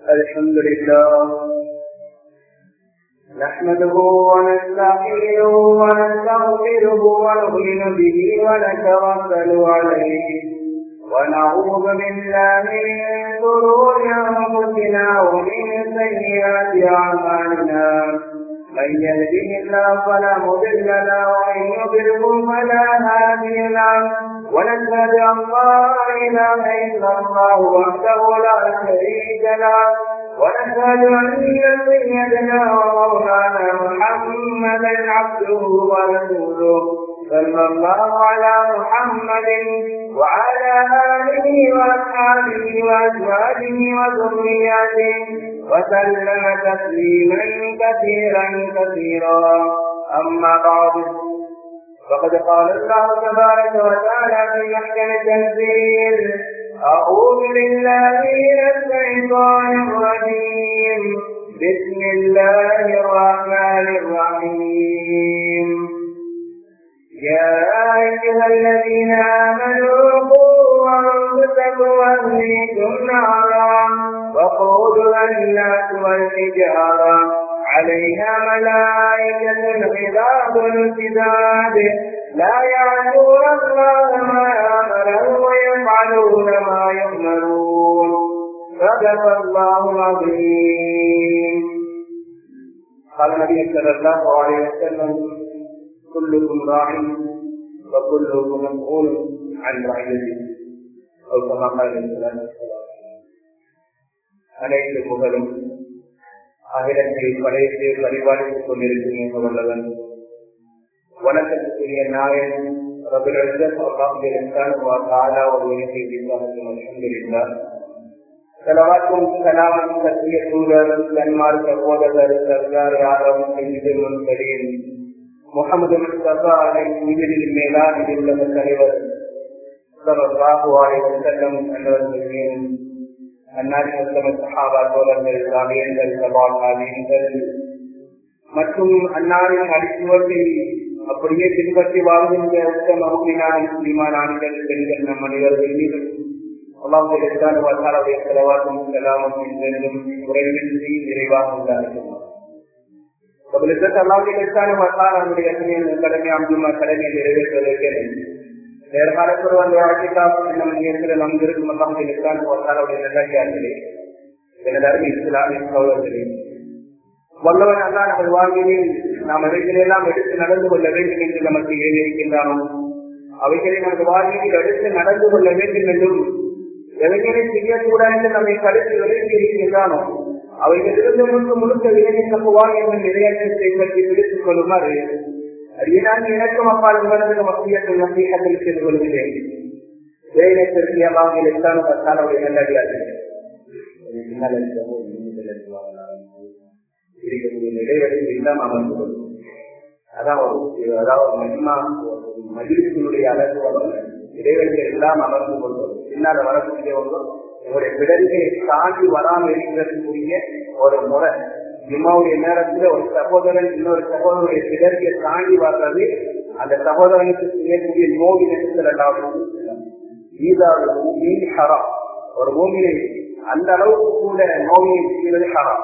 الحمد لله نحمده ونستعينه ونستغفره ونؤمن به ونتوكل عليه ونعوذ بالله من شرور انفسنا ومن سيئات اعمالنا من يهده الله فلا مضل له ومن يضله فلا هادي له ونشهد ان لا اله الا الله وحده لا شريك له ونشهد ان سيدنا ومولانا محمدا عبده ورسوله صلى الله على محمد وعلى آله وأصحابه وأزواجه وذرياته وسلم تسليما كثيرا كثيرا أما بعد فقد قال الله تبارك وتعالى في محكم التنزيل أعوذ بالله من الشيطان الرجيم بسم الله الرحمن الرحيم يا أيها الذين آمنوا قوا أنفسكم وأهليكم نارا وقودها الناس والحجارة عليها ملائكة غضاب شداد لا يعصون الله ما أمرهم ويفعلون ما يؤمرون صدق الله العظيم قال النبي صلى الله عليه وسلم كلكم راع وكلكم مسؤول عن رعيته او كما قال السلام அனைத்து புகழும் அகிலத்தை படைத்து பரிபாலித்துக் கொண்டிருக்கும் வல்லவன் வணக்கத்துக்குரிய நாயன் செலவாக்கும் கலாமன் சத்திய சூழல் தன்மார் சகோதரர் சர்தார் யாரும் செய்திடும் தெரியும் முகமது முஸ்தபா அலை உயிரில் மேலான உலக தலைவர் செல்லம் என்பவர்கள் அந்நாட்டு உத்தம சஹாபா தோழர்கள் காவியங்கள் சபாகாவியங்கள் மற்றும் அன்னாரின் அடிச்சுவத்தை அப்படியே பின்பற்றி வாழ்கின்ற உத்தம முக்கியமான முஸ்லிமான ஆண்கள் பெண்கள் நம் மனிதர்கள் மீது அல்லாஹுடைய வசாலுடைய செலவாக்கும் செலாமும் என்றென்றும் உறவின்றி நிறைவாக உண்டாகும் அவருடைய கடமை அம்புமா கடமையை நிறைவேற்றுவதற்கு நேர்காலத்தில் வந்து வாழ்க்கைக்காக நம்ம நேரத்தில் நம் இருக்கும் அல்லாஹுடைய வசாலுடைய நல்லே எனது அருமை இஸ்லாமிய சோழர்களே வல்லவன் அல்லா நமது வாழ்க்கையில் நாம் அவைகளெல்லாம் எடுத்து நடந்து கொள்ள வேண்டும் என்று நமக்கு ஏன் இருக்கின்றானோ அவைகளை நமது வாழ்க்கையில் எடுத்து நடந்து கொள்ள வேண்டும் என்றும் எவைகளை செய்யக்கூடாது என்று நம்மை கருத்து விலகி இருக்கின்றானோ அவைகளிலிருந்து முழுக்க முழுக்க விலகி தப்புவான் என்ற நிறைவேற்றத்தை பற்றி விடுத்துக் கொள்ளுமாறு அறியான் எனக்கும் அப்பால் உங்களது மத்தியத்தில் நம்பிக்கையில் செய்து கொள்கிறேன் வேலைத்திற்கு அல்லாமல் எத்தான் பத்தால் அவருடைய நல்லடியார்கள் இருக்கக்கூடிய இடைவெளியில் இல்லாம அமர்ந்து கொள்ளும் அதான் அதாவது மகிமா மகிழ்ச்சியினுடைய அழகு வரல இடைவெளிகள் எல்லாம் அமர்ந்து கொள்வது பின்னால வரக்கூடியவங்க உங்களுடைய பிடல்களை தாண்டி வராமல் இருக்கிறதுக்குரிய ஒரு முறை ஜிம்மாவுடைய நேரத்துல ஒரு சகோதரன் இன்னொரு சகோதரனுடைய பிடர்களை தாண்டி வர்றது அந்த சகோதரனுக்கு செய்யக்கூடிய நோவி நேரத்தில் ஈதாவது ஹரம் ஒரு பூமியை அந்த அளவுக்கு கூட நோயை செய்வது ஹரம்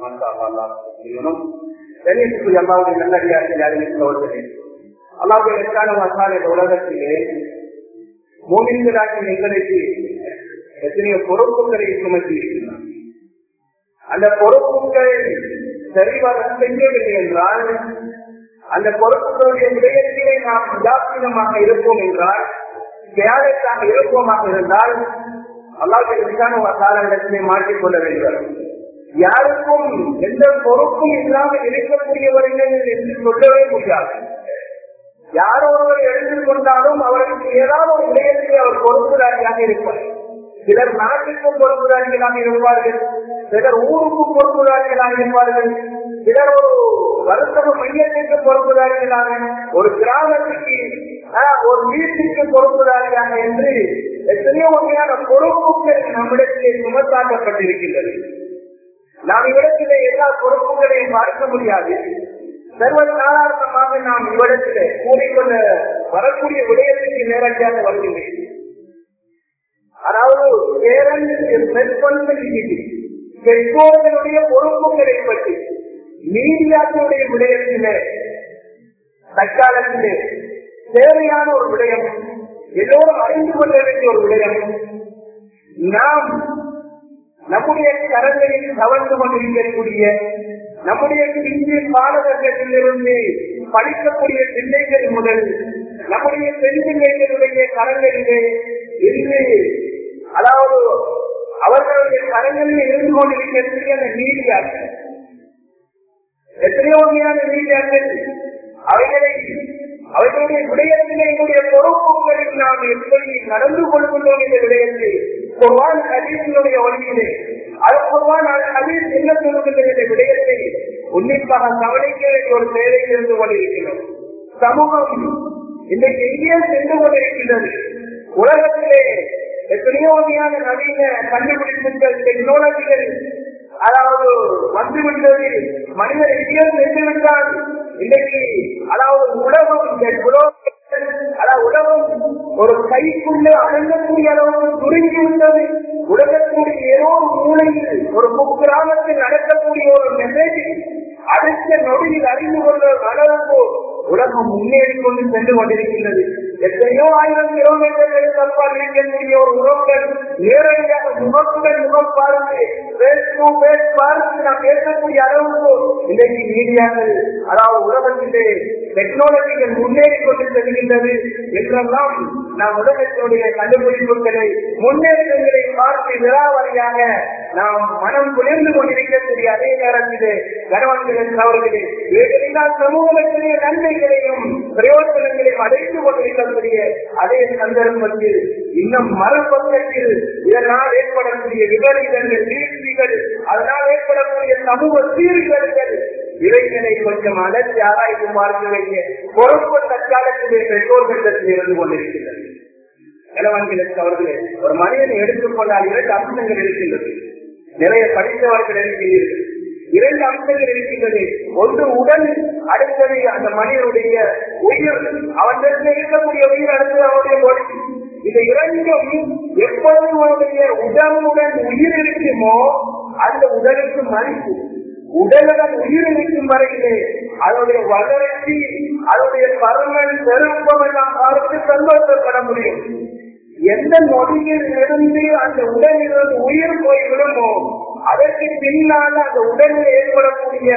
கண்ணியத்துக்குரிய அல்லாவுடைய நல்லடியார்கள் யாரும் சோழர்களே அல்லாவுடைய எட்டான மசால உலகத்திலே மூமின்களாகி எங்களுக்கு எத்தனையோ பொறுப்புகளை சுமத்தி இருக்கின்றன அந்த பொறுப்புகள் சரிவர செய்யவில்லை என்றால் அந்த பொறுப்புகளுடைய விடயத்திலே நாம் உதாசீனமாக இருப்போம் என்றால் கேரளத்தாக இருப்போமாக இருந்தால் அல்லாவுடைய காலங்களிடத்திலே மாற்றிக்கொள்ள வேண்டும் யாருக்கும் எந்த பொறுப்பும் இல்லாமல் இருக்கக்கூடியவர்கள் என்று சொல்லவே முடியாது யார் ஒருவர் எழுதிக் கொண்டாலும் அவர்களுக்கு ஏதாவது ஒரு விடயத்தில் அவர் பொறுப்புதாரியாக இருப்பார் சிலர் நாட்டுக்கும் பொறுப்புதாரிகளாக இருப்பார்கள் சிலர் ஊருக்கும் பொறுப்புதாரிகளாக இருப்பார்கள் சிலர் ஒரு வருத்தக மையத்திற்கு பொறுப்புதாரிகளாக ஒரு கிராமத்துக்கு ஒரு வீட்டுக்கு பொறுப்புதாரியாக என்று எத்தனையோ வகையான பொறுப்புகள் நம்மிடத்திலே சுமத்தாக்கப்பட்டிருக்கின்றது நாம் இவ்விடத்திலே எல்லா பொறுப்புகளையும் பார்க்க முடியாது சர்வ சாதாரணமாக நாம் இவ்விடத்திலே கூறிக்கொள்ள வரக்கூடிய விடயத்துக்கு நேரடியாக வருகின்றேன் அதாவது பேரண்ட் ரெஸ்பான்சிபிலிட்டி பெற்றோர்களுடைய பொறுப்புகளை பற்றி மீடியாக்களுடைய விடயத்திலே தற்காலத்திலே தேவையான ஒரு விடயம் எல்லோரும் அறிந்து கொள்ள வேண்டிய ஒரு விடயம் நாம் நம்முடைய கரங்களில் கவர்ந்து கொண்டிருக்கக்கூடிய நம்முடைய பிஞ்சு பாடகர்களிலிருந்து படிக்கக்கூடிய பிள்ளைகள் முதல் நம்முடைய பெண் பிள்ளைகளுடைய கரங்களிலே இன்று அதாவது அவர்களுடைய கரங்களில் இருந்து கொண்டிருக்கக்கூடிய அந்த மீடியாக்கள் எத்தனையோ வகையான மீடியாக்கள் அவைகளை அவர்களுடைய விடயத்திலே எங்களுடைய பொறுப்புகளில் நாம் எப்படி நடந்து கொள்கின்றோம் என்ற விடயத்தில் குர்வான் ஹதீஸினுடைய வழியிலே அது குர்வான் ஹதீஸ் என்ன சொல்லுகின்ற என்ற விடயத்தை உன்னிப்பாக கவனிக்க வேண்டிய ஒரு தேவையில் இருந்து கொண்டிருக்கிறோம் சமூகம் இன்றைக்கு எங்கே சென்று கொண்டிருக்கின்றது உலகத்திலே எத்தனையோ வகையான நவீன கண்டுபிடிப்புகள் டெக்னாலஜிகள் அதாவது வந்துவிட்டது மனிதர் எங்கேயோ சென்று விட்டால் இன்னைக்கு அதாவது உலகம் அதாவது உலகம் ஒரு கைக்குள்ளே அடங்கக்கூடிய அளவுக்கு சுருங்கி விட்டது உலகக்கூடிய ஏதோ ஒரு மூலையில் ஒரு குக்கிராமத்தில் நடக்கக்கூடிய ஒரு மெசேஜ் அடுத்த நொடியில் அறிந்து கொள்ள அளவுக்கு உலகம் முன்னேறி கொண்டு சென்று கொண்டிருக்கின்றது எத்தனையோ ஆயிரம் கிலோமீட்டர்களுக்கு அப்பால் இருக்கக்கூடிய ஒரு உறவுடன் நேரடியாக முகத்துடன் முகம் பார்த்து பேஸ் டு பேஸ் பார்த்து நாம் பேசக்கூடிய அளவுக்கு இன்றைக்கு மீடியாக்கள் அதாவது உலகத்திலே டெக்னாலஜிகள் முன்னேறி கொண்டு செல்கின்றது என்றெல்லாம் நாம் உலகத்தினுடைய கண்டுபிடிப்புகளை முன்னேற்றங்களை பார்த்து விழாவாரியாக நாம் மனம் குளிர்ந்து கொண்டிருக்கக்கூடிய அதே நேரத்திலே கனவான்கள் அவர்களே வேகத்தினால் சமூகத்திலே நன்மைகளையும் பிரயோஜனங்களையும் அடைந்து கொண்டிருக்கக்கூடிய அதே சந்தர்ப்பத்தில் இன்னும் மறுபக்கத்தில் இதனால் ஏற்படக்கூடிய விபரீதங்கள் வீழ்ச்சிகள் அதனால் ஏற்படக்கூடிய சமூக சீர்கேடுகள் இவைகளை கொஞ்சம் அலசி ஆராய்ந்து பார்க்க வேண்டிய பொறுப்பு தற்காலத்திலே பெற்றோர்களிடத்தில் இருந்து கொண்டிருக்கின்றது இளவன்களுக்கு அவர்களே ஒரு மனிதனை எடுத்துக்கொண்டால் இரண்டு அம்சங்கள் இருக்கின்றது நிறைய படித்தவர்கள் இருக்கின்றீர்கள் இரண்டு அம்சங்கள் இருக்கின்றது ஒன்று உடல் அடுத்தது அந்த மனிதனுடைய உயிர் அவனிடத்தில் இருக்கக்கூடிய உயிர் அடுத்தது அவனுடைய மொழி இந்த இரண்டும் எப்பொழுது அவனுடைய உடலுடன் உயிர் இருக்குமோ அந்த உடலுக்கு மதிப்பு உடலுடன் உயிர் இருக்கும் வரையிலே அதனுடைய வளர்ச்சி அதனுடைய பருமன் பெருப்பம் எல்லாம் பார்த்து சந்தோஷப்பட முடியும் எந்த நொடியில் இருந்து அந்த உடலிலிருந்து உயிர் போய் விடுமோ அதற்கு பின்னால் அந்த உடலில் ஏற்படக்கூடிய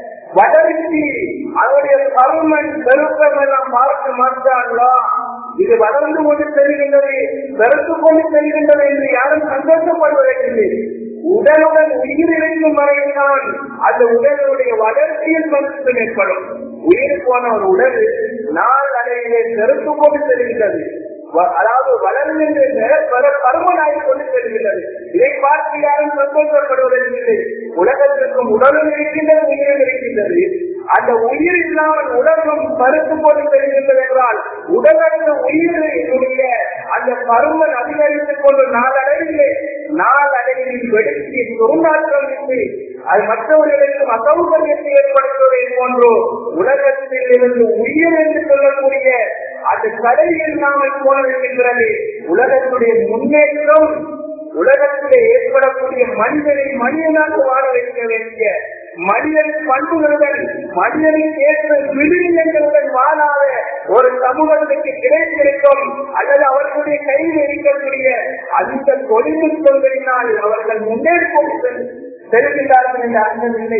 வளர்ச்சி அதனுடைய பருமன் பெருப்பம் எல்லாம் பார்த்து மாற்றாங்களா இது வளர்ந்து கொண்டு செல்கின்றது பெருத்து கொண்டு செல்கின்றது என்று யாரும் சந்தோஷப்படுவதற்கில்லை உடலுடன் உயிர் இருக்கும் வரையில்தான் அந்த உடலுடைய வளர்ச்சியில் மருத்துவம் ஏற்படும் உயிர் போன ஒரு உடல் நாள் அடையிலே பெருத்து கொண்டு செல்கின்றது அதாவது வளர்கின்ற பருமனாகி கொண்டு செல்கின்றது இதை பார்த்து யாரும் சந்தோஷப்படுவதில்லை உலகத்திற்கும் உடலும் இருக்கின்றது உயிரும் இருக்கின்றது அந்த உயிர் இல்லாமல் உலகம் பருத்து கொண்டு செல்கின்றது என்றால் உடலுக்கு உயிரினுடைய அந்த பருமன் அதிகரித்துக் கொண்டு நாளடைவிலே நாளடைவில் வெடித்து துருநாற்றம் இன்றி அது மற்றவர்களுக்கும் அசௌகரியத்தை ஏற்படுத்துவதை போன்றோ உலகத்தில் இருந்து உயிர் என்று சொல்லக்கூடிய அந்த கடை இல்லாமல் போனது உலகத்துடைய முன்னேற்றம் உலகத்திலே ஏற்படக்கூடிய மனிதனை மனிதனாக வாழ வைக்க வேண்டிய மனிதன் பண்புகளுடன் மனிதனுக்கு ஏற்ற விடுதலைகளுடன் வாழாத ஒரு சமூகத்துக்கு கிடைத்திருக்கும் அல்லது அவர்களுடைய கையில் இருக்கக்கூடிய அந்த தொழில்நுட்பங்களினால் அவர்கள் முன்னேறி கொண்டு செல்கின்றார்கள் என்ற அர்த்தம் இல்லை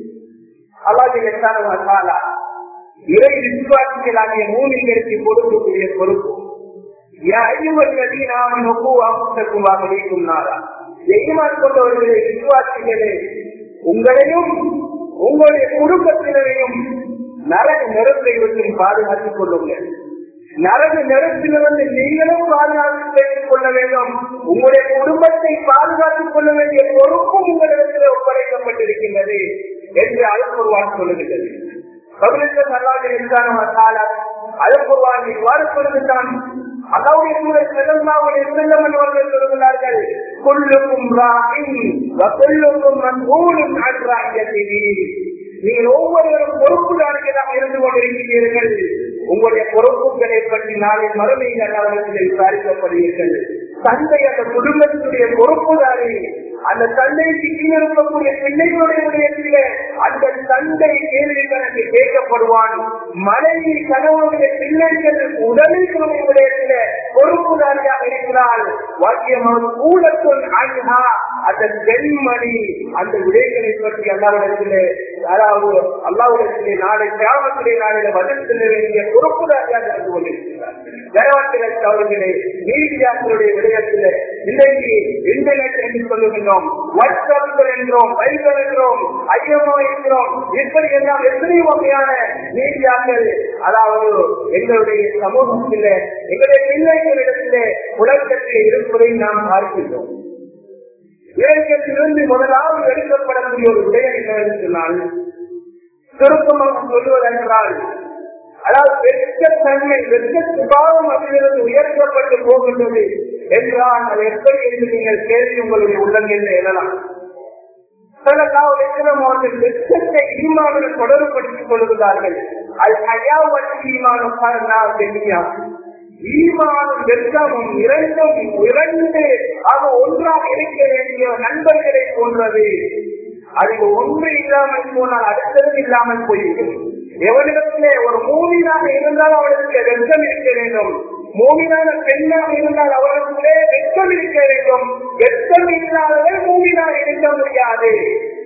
அல்லாது இறை விசுவாசிகளாகிய மூலிகளுக்கு கொடுக்கக்கூடிய பொறுப்பு கொண்டவர்களே விசுவாசிகளே உங்களையும் உங்களுடைய குடும்பத்தினரையும் நரக நெருப்பை விட்டு பாதுகாத்துக் கொள்ளுங்கள் நரக நெருப்பிலிருந்து நீங்களும் பாதுகாத்துக் கொள்ள வேண்டும் உங்களுடைய குடும்பத்தை பாதுகாத்துக் கொள்ள வேண்டிய பொறுப்பும் உங்களிடத்தில் ஒப்படைக்கப்பட்டிருக்கின்றது என்று அழுப்புருவான் சொல்லுகின்றது கபிலத்த நல்லாக இருந்தான அழுப்புருவான் இவ்வாறு சொல்லுகின்றான் அல்லாவுடைய சூழல் செல்லமாவுடைய செல்லம் அவர்கள் சொல்லுகிறார்கள் கொல்லுக்கும் கொல்லுக்கும் மன்கூலும் நீங்கள் ஒவ்வொருவரும் பொறுப்புதாரிகளாக இருந்து கொண்டிருக்கிறீர்கள் உங்களுடைய பொறுப்புகளை பற்றி நாளை மறுமையில் அவர்கள் விசாரிக்கப்படுவீர்கள் தந்தை அந்த குடும்பத்தினுடைய பொறுப்புதாரி அந்த தந்தைக்கு கீழே இருக்கக்கூடிய பிள்ளைகளுடைய விடயத்திலே அந்த தந்தை கேள்வி கணக்கு கேட்கப்படுவான் மனைவி கணவனுடைய பிள்ளைகள் உடலுடைய விடயத்திலே பொறுப்புதாரியாக இருக்கிறாள் வாக்கியமாக கூடத்தொன் அண்ணா அந்த பெண்மணி அந்த விடயங்களை பற்றி அல்லாவிடத்திலே அதாவது அல்லாவிடத்திலே நாளை கிராமத்திலே நாளில பதில் செல்ல வேண்டிய பொறுப்புதாரியாக இருந்து கொண்டிருக்கிறார் கனவத்திலே அவர்களே நீதியாக்களுடைய விடயத்தில் இன்றைக்கு இன்டர்நெட் என்று சொல்லுகின்றோம் வாட்ஸ்அப்கள் என்றோம் பைபிள் என்றோம் ஐயமோ என்கிறோம் இப்படி எல்லாம் எத்தனை வகையான நீதியாக்கள் அதாவது எங்களுடைய சமூகத்தில் எங்களுடைய பிள்ளைகளிடத்திலே புழக்கத்தில் இருப்பதை நாம் பார்க்கின்றோம் இலக்கியத்திலிருந்து முதலாவது எடுக்கப்படக்கூடிய ஒரு விடயம் என்னவென்று சொன்னால் சுருக்கமாக சொல்லுவதென்றால் அதாவது வெற்ற தன்மை வெற்ற சுபாவம் அதிலிருந்து உயர்த்தப்பட்டு போகின்றது என்றால் அது எப்படி என்று நீங்கள் கேள்வி உங்களுடைய உள்ளங்களில் எழலாம் அவர்கள் வெற்றத்தை ஈமானுடன் தொடர்புபடுத்திக் கொள்கிறார்கள் அது ஐயாவற்றி ஈமானம் ஈமானும் வெற்றமும் இரண்டும் இரண்டு ஆக ஒன்றாக இருக்க வேண்டிய நண்பர்களை போன்றது அதில் ஒன்று இல்லாமல் போனால் அடுத்தது இல்லாமல் போய்விடும் எவனிடத்திலே ஒரு மூவினாக இருந்தால் அவளுக்கு வெட்கம் இருக்க வேண்டும் மூவினான பெண்ணாக இருந்தால் அவர்களுக்குள்ளே வெட்கம் இருக்க வேண்டும் வெட்கம் இல்லாதவர்கள் மூவினாக இருக்க முடியாது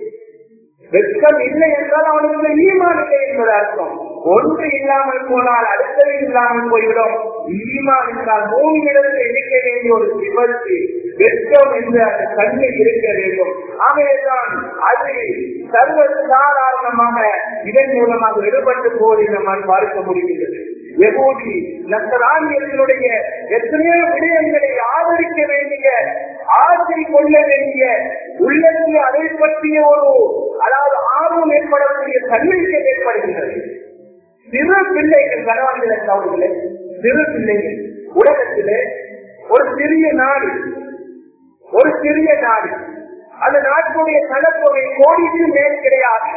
வெட்கம் இல்லை என்றால் அவனுக்கு ஈமான் இல்லை என்பது அர்த்தம் ஒன்று இல்லாமல் போனால் அடுத்தது இல்லாமல் போய்விடும் ஈமான் என்றால் மூணு இடத்தில் இருக்க வேண்டிய ஒரு விபத்து வெட்கம் என்ற அந்த தன்மை இருக்க வேண்டும் ஆகையேதான் அது சர்வ சாதாரணமாக இதன் மூலமாக விடுபட்டு போவதை நம்மால் பார்க்க முடிகின்றது எபோதி நத்தராணியர்களுடைய எத்தனையோ விடயங்களை ஆதரிக்க வேண்டிய ஆசை கொள்ள வேண்டிய உள்ளத்தில் அதை பற்றிய ஒரு அதாவது ஆர்வம் ஏற்படக்கூடிய தன்மைகள் ஏற்படுகின்றது சிறு பிள்ளைகள் கனவான்கள் அவர்களே சிறு பிள்ளைகள் உலகத்திலே ஒரு சிறிய நாடு ஒரு சிறிய நாடு அந்த நாட்டுடைய சனத்தொகை கோடிக்கு மேல் கிடையாது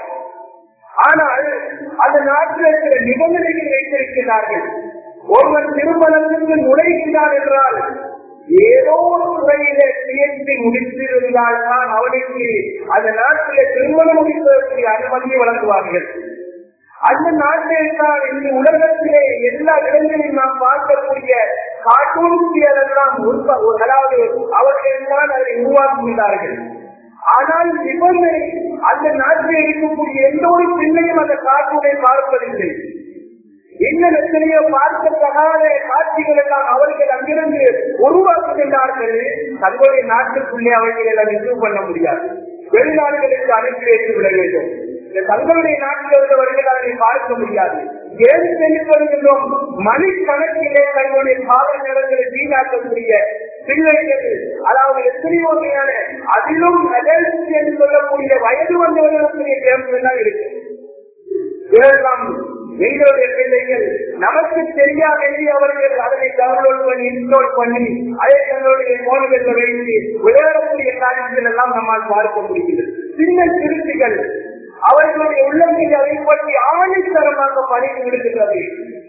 ஆனால் அந்த நாட்டில் இருக்கிற நிபந்தனைகள் வைத்திருக்கிறார்கள் ஒருவன் திருமணத்திற்கு நுழைகின்றான் என்றால் ஏதோ ஒரு துறையில பிஎச்டி முடித்திருந்தால் தான் அவனுக்கு அந்த நாட்டில திருமணம் முடிப்பதற்கு அனுமதியை வழங்குவார்கள் அந்த நாட்டில் தான் இந்த உலகத்திலே எல்லா இடங்களிலும் நாம் பார்க்கக்கூடிய காட்டூன்சியெல்லாம் அதாவது அவர்கள் தான் அதை உருவாக்குகிறார்கள் ஆனால் நிபந்தனை அந்த நாட்டில் இருக்கக்கூடிய எந்த ஒரு பிள்ளையும் அந்த காட்டூனை பார்ப்பதில்லை இன்னும் எத்தனையோ பார்க்கத்தகாத காட்சிகள் எல்லாம் அவர்கள் அங்கிருந்து உருவாக்குகின்றார்கள் தங்களுடைய நாட்டுக்குள்ளே அவர்கள் எல்லாம் இம்ப்ரூவ் பண்ண முடியாது வெளிநாடுகளுக்கு அனுப்பி வைத்து விட வேண்டும் இந்த தங்களுடைய நாட்டில் உள்ளவர்கள் அதை பார்க்க முடியாது ஏன் செலுத்துகின்றோம் மணிக்கணக்கிலே தங்களுடைய கால நேரங்களை வீணாக்கக்கூடிய பிள்ளைகள் அதாவது எத்தனையோ வகையான அதிலும் adults என்று சொல்லக்கூடிய வயது வந்தவர்களுக்குரிய கேம்ப் எல்லாம் இருக்கு இதெல்லாம் எங்களுடைய பிள்ளைகள் நமக்கு தெரியாமலே அவர்கள் அதனை டவுன்லோட் பண்ணி இன்ஸ்டால் பண்ணி அதை தங்களுடைய போன்களில் வைத்து விளையாடக்கூடிய காரியங்கள் எல்லாம் நம்மால் பார்க்க முடிகிறது சின்ன திருத்திகள் அவர்களுடைய உள்ளத்தில் அதை பற்றி ஆணித்தரமாக பணிந்து விடுகின்றது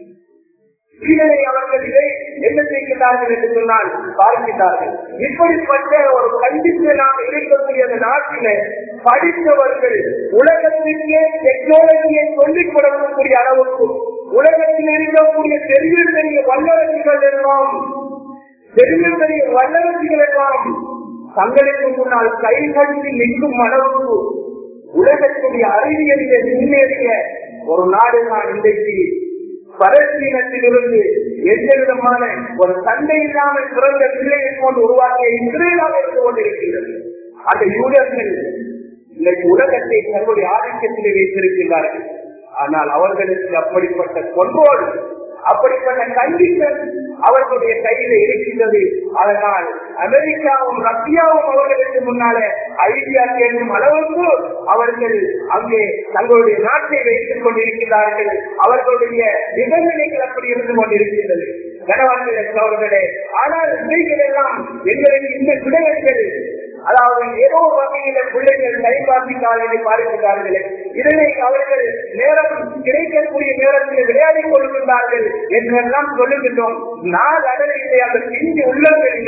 இதனை அவர்கள் இதை என்ன செய்கிறார்கள் என்று சொன்னால் பார்க்கிறார்கள் இப்படிப்பட்ட ஒரு கண்டிஷனாக இருக்கக்கூடிய அந்த நாட்டில படித்தவர்கள் உலகத்திற்கே டெக்னாலஜியை சொல்லிக் கொடுக்கக்கூடிய அளவுக்கு உலகத்தில் இருக்கக்கூடிய பெரிய பெரிய வல்லரசுகள் எல்லாம் பெரிய பெரிய வல்லரசுகள் எல்லாம் தங்களுக்கு முன்னால் கை கட்டி நிற்கும் அளவுக்கு உலகத்துடைய அறிவியலிலே முன்னேறிய ஒரு நாடு தான் இன்றைக்கு பலஸ்தீனத்திலிருந்து எந்த விதமான ஒரு சண்டை இல்லாமல் பிறந்த பிள்ளையை போன்று உருவாக்கிய இஸ்ரேலாக இருந்து கொண்டிருக்கிறது அந்த யூதர்கள் இன்னைக்கு உலகத்தை தங்களுடைய ஆதிக்கத்திலே வைத்திருக்கிறார்கள் ஆனால் அவர்களுக்கு அப்படிப்பட்ட கொண்டோடு அப்படிப்பட்ட கண்டிஷன் அவர்களுடைய கையில இருக்கின்றது அதனால் அமெரிக்காவும் ரஷ்யாவும் அவர்களுக்கு முன்னால ஐடியா கேட்கும் அளவுக்கு அவர்கள் அங்கே தங்களுடைய நாட்டை வைத்துக் கொண்டிருக்கிறார்கள் அவர்களுடைய நிபந்தனைகள் அப்படி இருந்து கொண்டிருக்கின்றது கனவான்கள் அவர்களே ஆனால் இவைகள் எல்லாம் எங்களுக்கு இந்த விடயங்கள் அதாவது ஏதோ வகையில பிள்ளைகள் கைப்பாசிக்காரர்களை பார்க்கிறார்களே இதனை அவர்கள் நேரம் கிடைக்கக்கூடிய நேரத்தில் விளையாடிக் கொள்கின்றார்கள் என்றெல்லாம் சொல்லுகின்றோம் நாள் அளவிலே அந்த பிஞ்சு உள்ளங்களிலே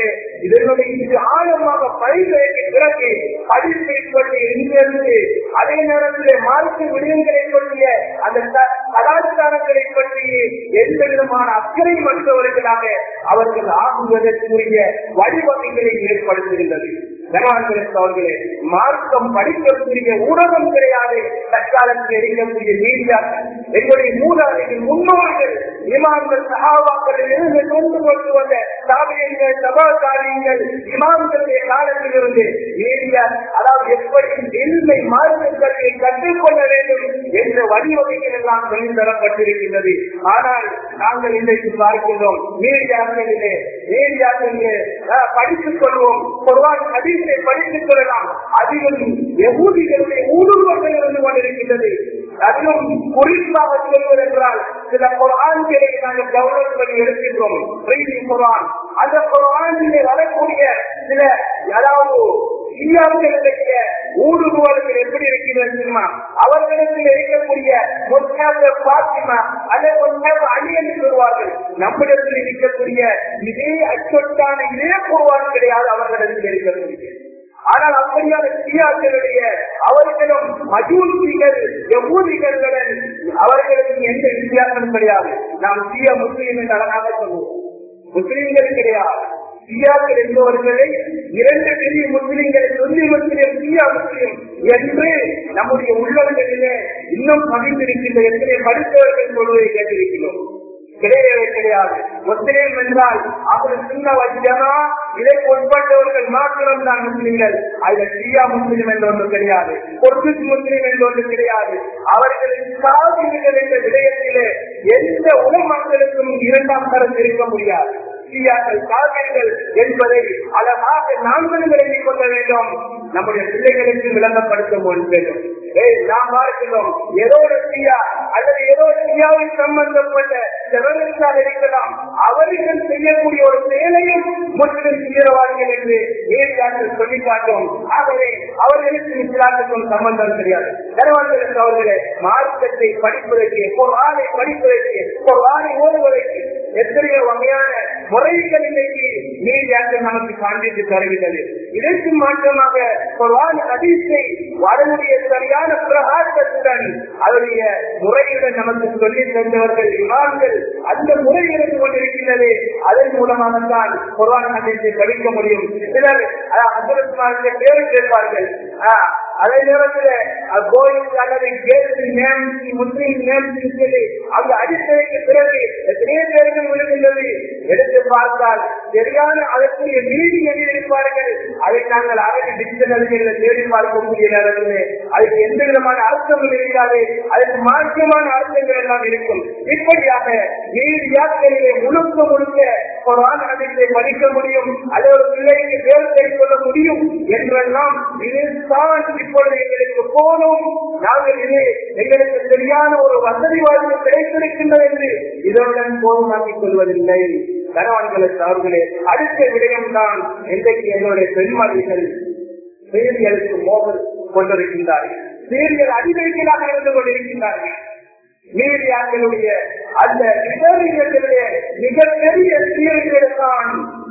இதனுடைய இது ஆழமாக பரிந்துரைக்கு பிறகு படிப்பை பற்றி இங்கிருந்து அதே நேரத்தில் மார்க்க விடயங்களை பற்றிய அந்த க- கலாச்சாரங்களை பற்றி எந்த விதமான அக்கறை மற்றவர்களாக அவர்கள் ஆகுவதற்குரிய வழிவகைகளை ஏற்படுத்துகின்றது கனவான்களுக்கு அவர்களே மார்க்கம் படிக்கக்கூடிய ஊடகம் கிடையாது தற்காலத்தில் இருக்கக்கூடிய மீடியாக்கள் எங்களுடைய மூதாதைகள் முன்னோர்கள் இமாம்கள் சகாபாக்களில் இருந்து கொண்டு கொண்டு வந்த சாமியங்கள் சபாசாரியங்கள் இமாம்களுடைய காலத்தில் இருந்து மீடியா அதாவது எப்படி எல்மை மார்க்க கல்வியை கற்றுக்கொள்ள வேண்டும் என்ற வழிவகைகள் எல்லாம் சொல்லித் தரப்பட்டிருக்கின்றது ஆனால் நாங்கள் இன்றைக்கு பார்க்கிறோம் மீடியாக்களிலே மீடியாக்களிலே அஹ், படித்துக் கொள்வோம் குர்ஆன் ஹதீஸை படித்துக் கொள்ளலாம் அதிலும் யகூதிகளுடைய ஊடுருவங்கள் இருந்து கொண்டிருக்கின்றது அதிலும் குறிப்பாக சொல்வதென்றால் சில குரான்களை நாங்கள் டவுன்லோட் பண்ணி எடுக்கின்றோம் ரீடிங் குரான் அந்த குரானிலே வரக்கூடிய சில அதாவது ஷியாக்களுடைய ஊடுருவல்கள் எப்படி இருக்கிறது தெரியுமா அவர்களிடத்தில் இருக்கக்கூடிய முத்தாப பாத்திமா அதை முத்தாப அணி என்று சொல்வார்கள் நம்மிடத்தில் இருக்கக்கூடிய இதே அச்சொட்டான இதே குருவான் கிடையாது அவர்களிடத்தில் இருக்கக்கூடிய ஆனால் அப்படியான சியாக்களுடைய அவர்களும் மஜூசிகள் எவ்வூதிகளுடன் அவர்களுக்கு எந்த வித்தியாசமும் கிடையாது நாம் சியா முஸ்லீம் என்று அழகாக சொல்லுவோம் முஸ்லீம்கள் கிடையாது சியாக்கள் என்பவர்களை இரண்டு பெரிய முஸ்லிம்களை சொல்லி முஸ்லிம் சியா முஸ்லிம் என்று நம்முடைய உள்ளங்களிலே இன்னும் பதிந்திருக்கின்ற எத்தனை படித்தவர்கள் சொல்வதை கேட்டிருக்கிறோம் கிடையவே கிடையாது முஸ்லிம் என்றால் அவர் சின்ன வச்சமா இதை உட்பட்டவர்கள் மாத்திரம் தான் முஸ்லிம்கள் அதுல சியா முஸ்லிம் என்று ஒன்று கிடையாது பொர்த்துக் முஸ்லிம் என்று ஒன்று கிடையாது அவர்களின் சாதிகள் என்ற விடயத்திலே எந்த உலகங்களுக்கும் இரண்டாம் தரம் இருக்க முடியாது ஷியாக்கள் காவிர்கள் என்பதை அழகாக நாங்கள் விளங்கிக் கொள்ள வேண்டும் நம்முடைய பிள்ளைகளுக்கு விளங்கப்படுத்த வேண்டும் ஏய், நாம் பார்க்கிறோம் ஏதோ ஒரு ஷியா அல்லது ஏதோ ஒரு ஷியாவை சம்பந்தப்பட்ட செவனுக்காக இருக்கலாம் அவர்கள் செய்யக்கூடிய ஒரு செயலையும் முஸ்லிம் தீவிரவாதிகள் என்று ஏரியாக்கள் சொல்லி காட்டும் ஆகவே அவர்களுக்கு இஸ்லாத்துக்கும் சம்பந்தம் தெரியாது கனவான்களுக்கு அவர்களே மார்க்கத்தை படிப்பதற்கு ஒரு ஆணை படிப்பதற்கு ஒரு ஆணை ஓடுவதற்கு எத்தனையோ வகையான முறைகள் இன்னைக்கு மீடியாக்கள் நமக்கு காண்பித்து தருகின்றது இதற்கு மாற்றமாக குர்ஆன் ஹதீஸை அதனுடைய சரியான பிரகாசத்துடன் அதனுடைய முறையுடன் நமக்கு சொல்லி தந்தவர்கள் இமாம்கள் அந்த முறை இருந்து கொண்டிருக்கின்றது அதன் மூலமாக தான் குர்ஆன் ஹதீஸை படிக்க முடியும் சிலர் அப்துல் பேரு கேட்பார்கள் ஆஹ், அதே நேரத்தில் கோயில் அல்லது கேட்டு நேம் முஸ்லீம் நேம் சொல்லி அந்த அடிப்படைக்கு பிறகு எத்தனையோ பேர்கள் விழுகின்றது எடுத்து பார்த்தால் சரியான அதற்குரிய நீதி எழுதியிருப்பார்கள் அதை நாங்கள் அரசு டிக்ஷனரிகளில் தேடி பார்க்கக்கூடிய நேரத்திலே அதுக்கு எந்த விதமான அர்த்தமும் இருக்காது அதற்கு மாற்றமான அர்த்தங்கள் எல்லாம் இருக்கும் இப்படியாக நீதியாக்களிலே முழுக்க முழுக்க குரான் அதிலே படிக்க முடியும் அதை ஒரு பிள்ளைக்கு பேர் தெரிந்து கொள்ள முடியும் என்றெல்லாம் இதுதான் இப்பொழுது எங்களுக்கு போனோம் நாங்கள் இது எங்களுக்கு சரியான ஒரு வசதி வாய்ப்பு கிடைத்திருக்கின்றது என்று இதனுடன் போதுமாக்கிக் கொள்வதில்லை கணவன்களுக்கு அவர்களே அடுத்த விடயம் தான் இன்றைக்கு எங்களுடைய பெண்மணிகள் சீரியலுக்கு மோதல் கொண்டிருக்கின்றார்கள் சீரியல் அதிகரிக்கலாக இருந்து கொண்டிருக்கின்றார்கள் மீடியாக்களுடைய அந்த விதவிகளுடைய மிகப்பெரிய சீரியல் தான்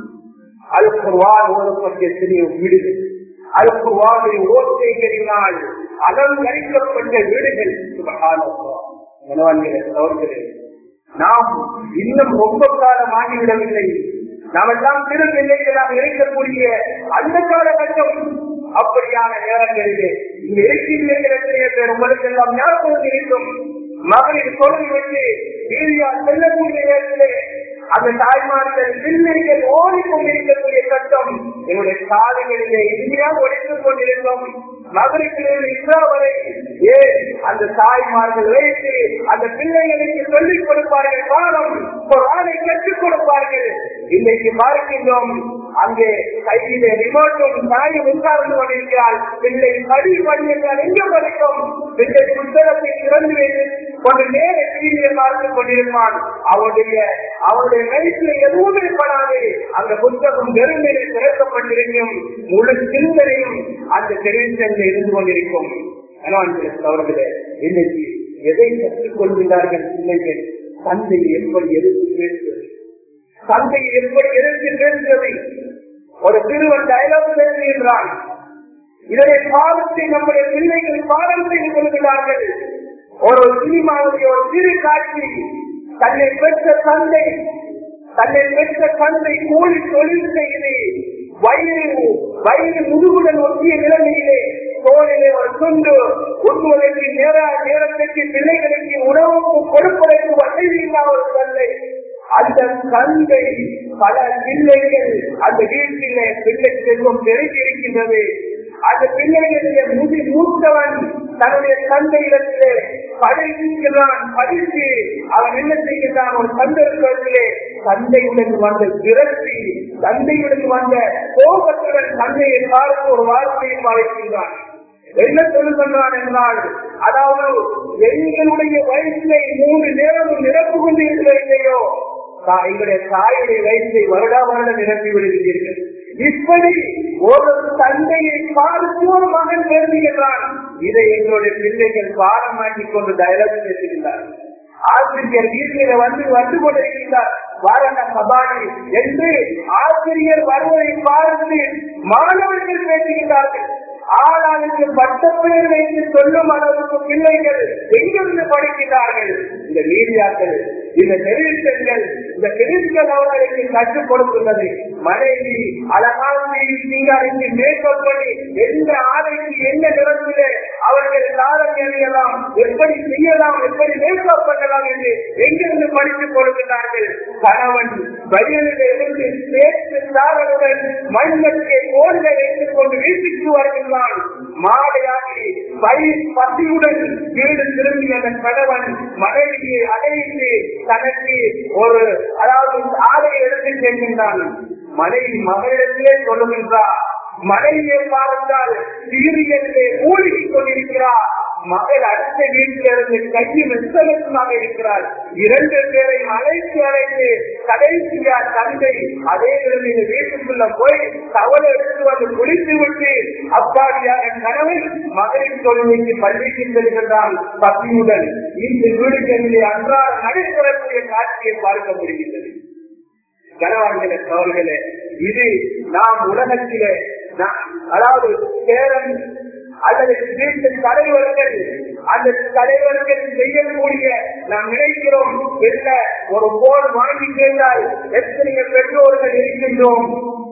அல் குர்வான் ஓதப்பட்ட சிறிய வீடுகள் அல் குர்வானை ஓசைகளினால் அலங்கரிக்கப்பட்ட வீடுகள் சுபகானவர்களே நாம் இன்னும் ரொம்ப காலம் ஆகிவிடவில்லை நாம் எல்லாம் சிறு பிள்ளைகளாக இருக்கக்கூடிய அந்த காலகட்டம் அப்படியான நேரங்களிலே இங்க இருக்கிறீர்கள் எத்தனையோ பேர் உங்களுக்கு எல்லாம் ஞாபகம் இருக்கும் மகளிர் தொழில் விட்டு மீடியா செல்லக்கூடிய நேரத்திலே அந்த தாய்மார்கள் பிள்ளைகள் ஓடிக்கொண்டிருக்கக்கூடிய சட்டம் என்னுடைய சாலைகளிலே இந்தியாக ஒழித்துக் கொண்டிருந்தோம் மகளிரிலிருந்து இஸ்ரா வரை ஏன் அந்த தாய்மார்கள் வைத்து அந்த பிள்ளைகளுக்கு சொல்லிக் கொடுப்பார்கள் பாடம் ஆணை கற்றுக் கொடுப்பார்கள் இன்னைக்கு பார்க்கின்றோம் அங்கே கையிலே ரிமோட்டும் தாயும் உட்கார்ந்து கொண்டிருக்கிறாள் பிள்ளை படி படி என்றால் எங்க படிக்கும் பிள்ளை புத்தகத்தை திறந்து வைத்து கொண்டு நேர டிவியை பார்த்து கொண்டிருப்பான் அவருடைய அவருடைய வயிற்றில் எதுவுமே படாது அந்த புத்தகம் வெறுமையை திறக்கப்பட்டிருக்கும் முழு சிந்தனையும் அந்த டெலிவிஷன்ல இருந்து கொண்டிருக்கும் அவர்களே இன்னைக்கு எதை கற்றுக் கொள்கிறார்கள் பிள்ளைகள் தந்தை எப்படி எதிர்த்து பேசுவது தந்தை எப்படி எதிர்த்து பேசுவது ஒரு சிறுவன் டயலாக் பேசுகின்றான் இதனை பாவத்தை நம்முடைய பிள்ளைகள் பாடம் செய்து கொள்கிறார்கள் ஒரு சினிமாவுடைய ஒரு சிறு காட்சி தன்னை பெற்ற தந்தை தன்னை பெற்ற தந்தை கூலி தொழில் செய்து வயிறு வயிறு முதுகுடன் ஒட்டிய நிலைமையிலே தோழிலே ஒரு துண்டு உண்ணுவதற்கு நேர நேரத்திற்கு பிள்ளைகளுக்கு உணவு கொடுப்பதற்கு வசதி இல்லாத ஒரு தந்தை அந்த தந்தை பல பிள்ளைகள் அந்த வீட்டிலே பிள்ளை செல்வம் பெருகி இருக்கின்றது அந்த பிள்ளைகளுடைய முதி மூத்தவன் தன்னுடைய தந்தையிடத்திலே படிக்கிறான் படித்து அவன் என்ன செய்கிறான் ஒரு சந்தர்ப்பத்திலே தந்தையுடன் வந்த விரக்தி தந்தையுடன் வந்த கோபத்துடன் தந்தையை பார்த்து ஒரு வார்த்தையை பாய்க்கின்றான் என்ன சொல்லுகின்றான் என்றால் அதாவது எங்களுடைய வயசிலே மூன்று நேரமும் நிரப்பு கொண்டு இல்லையோ எங்களுடைய தாயுடைய வயசை வருடா வருடம் நிரப்பி விடுகிறீர்கள் இப்படி ஒரு தந்தையை பார்த்து ஒரு மகன் பேசுகின்றான் இதை எங்களுடைய பிள்ளைகள் பாடமாக்கிக் கொண்டு டயலாக் பேசுகின்றார் ஆசிரியர் வீட்டில வந்து வந்து கொண்டிருக்கின்றார் வாரண சபாடி என்று ஆசிரியர் வருவதை பார்த்து மாணவர்கள் பேசுகின்றார்கள் ஆளாளுக்கு பட்ட பெயர் வைத்து சொல்லும் அளவுக்கு பிள்ளைகள் எங்கிருந்து படிக்கிறார்கள் இந்த மீடியாக்கள் இந்த டெலிவிஷன்கள் இந்த டெலிவிஷன் அவர்களுக்கு கற்றுக் கொடுத்துள்ளது மனைவி அழகாக சிங்காரிக்கு மேற்கொள் பண்ணி எந்த ஆடைக்கு என்ன நிறத்திலே அவர்கள் தாரம் எறியலாம் எப்படி செய்யலாம் எப்படி மேற்கொள் பண்ணலாம் என்று எங்கிருந்து படித்துக் கொடுக்கிறார்கள் கணவன் வயலில் இருந்து சேர்த்து தாரனுடன் மண்மத்தியை ஓடுகளை வைத்துக் கொண்டு வீட்டுக்கு வருகின்றான் மாடையாகி பயிர் பசியுடன் வீடு திரும்பிய அந்த கணவன் மனைவியை அடைத்து தனக்கு ஒரு அதாவது ஆடையை எடுத்து செல்கின்றான் மனைவி மகளிடத்திலே சொல்லுகின்றார் மனைவியை பார்த்தால் சீரியலிலே மூழ்கி கொண்டிருக்கிறார் மகள் அடுத்த வீட்டிலிருந்து கையில் விசலமாக இருக்கிறார் இரண்டு பேரை அழைத்து அழைத்து கடைசியா தந்தை அதே நிலைமையில் வீட்டுக்குள்ள போய் தவறு எடுத்து வந்து குளித்து விட்டு அப்பாடியாக கணவன் மகளின் தொழிலுக்கு பள்ளிக்கு செல்கின்றான் பசியுடன் இந்த வீடுகளிலே அன்றாட நடைபெறக்கூடிய காட்சியை பார்க்க முடிகின்றது கனவான்களே தவறுகளே இது நாம் உலகத்திலே அதாவது சேரன் அல்லது வீட்டின் தலைவர்கள் அந்த தலைவர்கள் செய்யக்கூடிய நாம் நினைக்கிறோம் என்ன ஒரு போன் வாங்கி கேட்டால் எத்தனை பெற்றோர்கள் இருக்கின்றோம்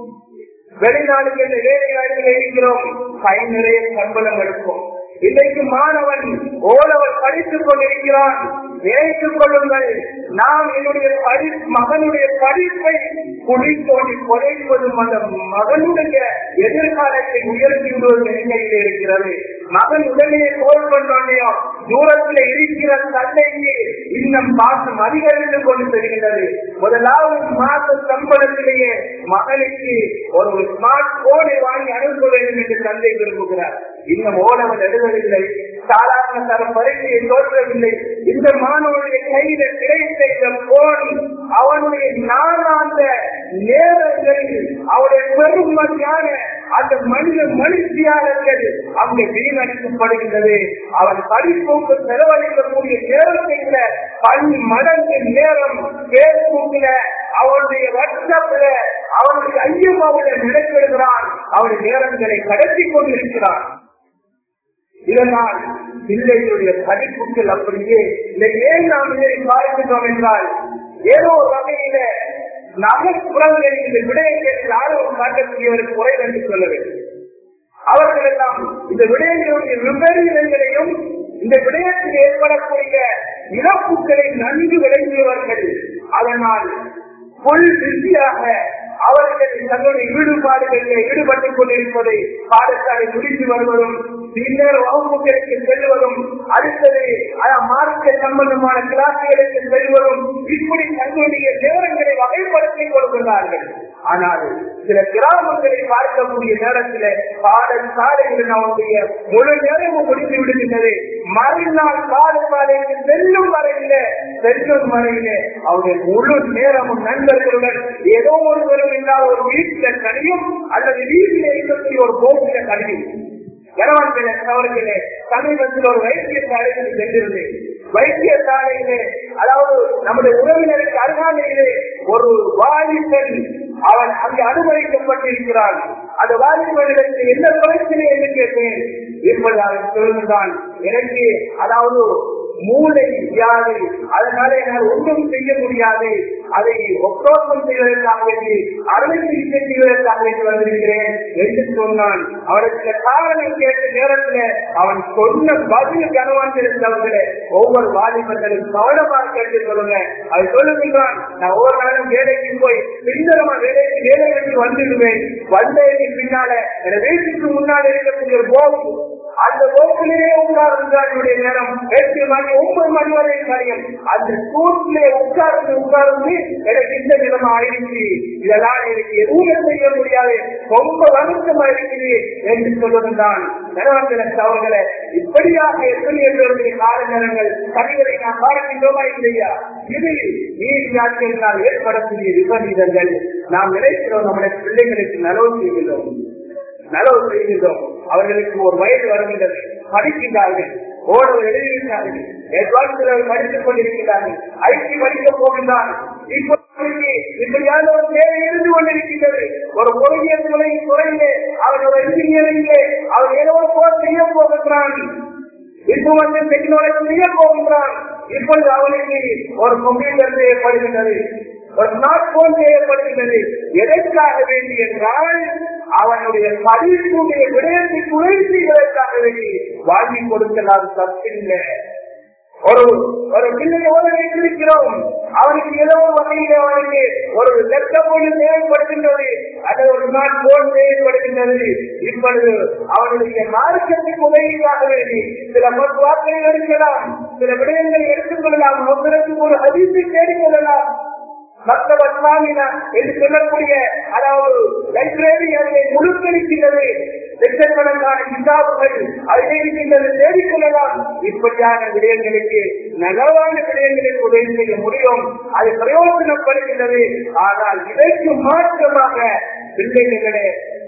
வெளிநாடுகளில் வேலையாளிகள் இருக்கிறோம் கை நிறைய சம்பளம் எடுக்கும் இன்றைக்கு மாணவன் ஓலவர் படித்துக் கொண்டிருக்கிறான் நினைத்துக் கொள்ளுங்கள் நாம் என்னுடைய படி மகனுடைய படிப்பை குடித்தோண்டி குறைப்பதும் அந்த மகனுடைய எதிர்காலத்தை உயர்த்தி விடுவது நிலையில் இருக்கிறது மகன் உடனே கோல் பண்ணோன்னையோ தூரத்தில் இருக்கிற தந்தைக்கு இன்னும் பாசம் அதிகரித்து கொண்டு செல்கிறது முதலாவது மாத சம்பளத்திலேயே மகனுக்கு ஒரு ஸ்மார்ட் போனை வாங்கி அனுப்ப வேண்டும் என்று தந்தை விரும்புகிறார் இன்னும் ஓனவன் எழுதவில்லை சாதாரண தர பரீட்சையை தோற்றவில்லை இந்த மாணவனுடைய கையில கிடைத்த இந்த போன் அவனுடைய நாளாந்த நேரங்களில் அவருடைய பெருமதியான அந்த மனித மனுஷியாளர்கள் அங்கு வீணடிக்கப்படுகின்றது அவன் படிப்புக்கு செலவழிக்கக்கூடிய நேரத்தை விட பன் மடங்கு நேரம் பேஸ்புக்ல அவனுடைய வாட்ஸ்அப்ல அவனுடைய ஐயமாவில நினைவிடுகிறான் அவனுடைய நேரங்களை கடத்தி கொண்டிருக்கிறான் இதனால் பிள்ளைகளுடைய படிப்புகள் அப்படியே இந்த ஏன் நாம் இதை பார்க்கின்றோம் என்றால் ஏதோ ஒரு வகையில நகர்ப்புறங்களில் இந்த விடயங்களில் ஆர்வம் காட்டக்கூடியவர் குறை என்று சொல்ல வேண்டும் அவர்கள் எல்லாம் இந்த விடயங்களுடைய விபரீதங்களையும் இந்த விடயத்தில் ஏற்படக்கூடிய இழப்புகளை நன்கு விளங்கியவர்கள் அதனால் புல் பிஸியாக அவர்கள் தங்களுடைய ஈடுபாடுகளில் ஈடுபட்டுக் கொண்டிருப்பதை பாடசாலை முடித்து வருவதும் பின்னர் வகுப்புகளுக்கு செல்வதும் அடுத்தது மார்க்க சம்பந்தமான கிளாசுகளுக்கு செல்வதும் இப்படி தங்களுடைய நேரங்களை வகைப்படுத்திக் கொள்கிறார்கள் ஆனால் சில கிராமங்களை பார்க்கக்கூடிய நேரத்தில் பாடசாலைகளில் அவருடைய முழு நேரமும் முடித்து விடுகின்றது மறுநாள் பாடசாலைக்கு செல்லும் வரையில செல்லும் வரையில அவருடைய முழு நேரமும் நண்பர்களுடன் ஏதோ ஒருவரும் இல்லாத ஒரு வீட்டில கனியும் அல்லது வீட்டில் இருக்கக்கூடிய ஒரு போக்கில கனியும் கணவன்களே அவர்களே சமீபத்தில் ஒரு வைத்தியசாலைக்கு சென்றிருந்தேன் வைத்தியசாலையிலே அதாவது நம்முடைய உறவினருக்கு அருகாமையிலே ஒரு வாலிபன் அவன் அங்கு அனுமதிக்கப்பட்டிருக்கிறான் அந்த வாலிபனிடத்தில் என்ன பிரச்சனை என்று கேட்டேன் இப்படி அவன் சொல்லுகிறான் எனக்கு அதாவது மூளை வியாதி அதனால என்னால் ஒன்றும் செய்ய முடியாது அதை ஒப்போசம் செய்வதற்காக வேண்டி அறுவை சிகிச்சை செய்வதற்காக வேண்டி வந்திருக்கிறேன் என்று சொன்னான் அவருக்கு காரணம் கேட்ட நேரத்தில் அவன் சொன்ன பதில் கனவாந்திருந்தவர்களே ஒவ்வொரு வாலிபர்களும் கவனமாக கேட்டு சொல்லுங்க அது சொல்லுகின்றான் நான் ஒவ்வொரு நாளும் வேலைக்கு போய் பின்னரமா வேலைக்கு வேலை எடுத்து வந்துடுவேன் வந்ததுக்கு பின்னால என் வீட்டுக்கு முன்னால் இருக்கக்கூடிய ஒரு போக்கு அந்த போக்கிலேயே உட்கார்ந்தார் என்னுடைய நேரம் எட்டு மணி ஒன்பது மணி வரை கரையும் அந்த சூட்டிலே உட்கார்ந்து உட்கார்ந்து எனக்கு இந்த நிலம் ஆயிடுச்சு இதெல்லாம் எனக்கு எதுவுமே செய்ய முடியாது ரொம்ப வருத்தமா இருக்குது என்று சொல்லுகின்றான் நிலவரத்தின அவர்களை இப்படியாக எத்தனை பேருடைய கால நேரங்கள் கவிகளை நாம் பார்க்கின்றோமா இல்லையா இது நீதியாட்சியினால் ஏற்படக்கூடிய விபரீதங்கள் நாம் நினைக்கிறோம் நம்முடைய பிள்ளைகளுக்கு நலவு செய்கின்றோம் நலவு செய்கின்றோம் அவர்களுக்கு ஒரு வயது வருகின்றது படிக்கின்றார்கள் ஓடவர் எழுதியிருக்கிறார்கள் எட்வான்ஸ் படித்துக் கொண்டிருக்கிறார்கள் ஐடி படிக்க போகின்றான் இப்போதைக்கு இப்படியான ஒரு தேவை இருந்து கொண்டிருக்கின்றது ஒரு பொறியியல் துறை துறையிலே அவர் ஒரு இன்ஜினியரிங்கே அவர் ஏதோ போர் செய்ய போகின்றான் இன்ஃபர்மேஷன் டெக்னாலஜி செய்ய போகின்றான் இப்பொழுது அவனுக்கு ஒரு கம்ப்யூட்டர் தேவைப்படுகின்றது ஒரு ஸ்மார்ட் போன் தேவைப்படுகின்றது எதற்காக வேண்டி என்றால் அவனுடைய படிப்புடைய விடயத்தை குறைந்ததற்காக வேண்டி வாங்கி கொடுக்கலாம் தப்பில்லை ஒரு ஒரு பிள்ளையோடு வைத்திருக்கிறோம் அவனுக்கு ஏதோ ஒரு வகையில் அவனுக்கு ஒரு லெப்டாப் ஒன்று தேவைப்படுகின்றது அல்லது ஒரு ஸ்மார்ட் போன் தேவைப்படுகின்றது இப்பொழுது அவனுடைய மார்க்கத்துக்கு உதவியாக வேண்டி சில வார்த்தைகள் எடுக்கலாம் சில விடயங்களை எடுத்துக் கொள்ளலாம் ஒருத்தருக்கு ஒரு அதிர்ச்சி தேடிக்கொள்ளலாம் மக்தப இஸ்லாமினா என்று சொல்லக்கூடிய அதாவது லைப்ரரி அதை முழுக்கணிக்கின்றது லட்சக்கணக்கான கிதாபுகள் அதிலே இருக்கின்றது தேடிக்கொள்ளலாம் இப்படியான விடயங்களுக்கு நகரான விடயங்களுக்கு உதவி செய்ய முடியும் அது பிரயோஜனப்படுகின்றது ஆனால் இதற்கு மாற்றமாக பிள்ளைகளே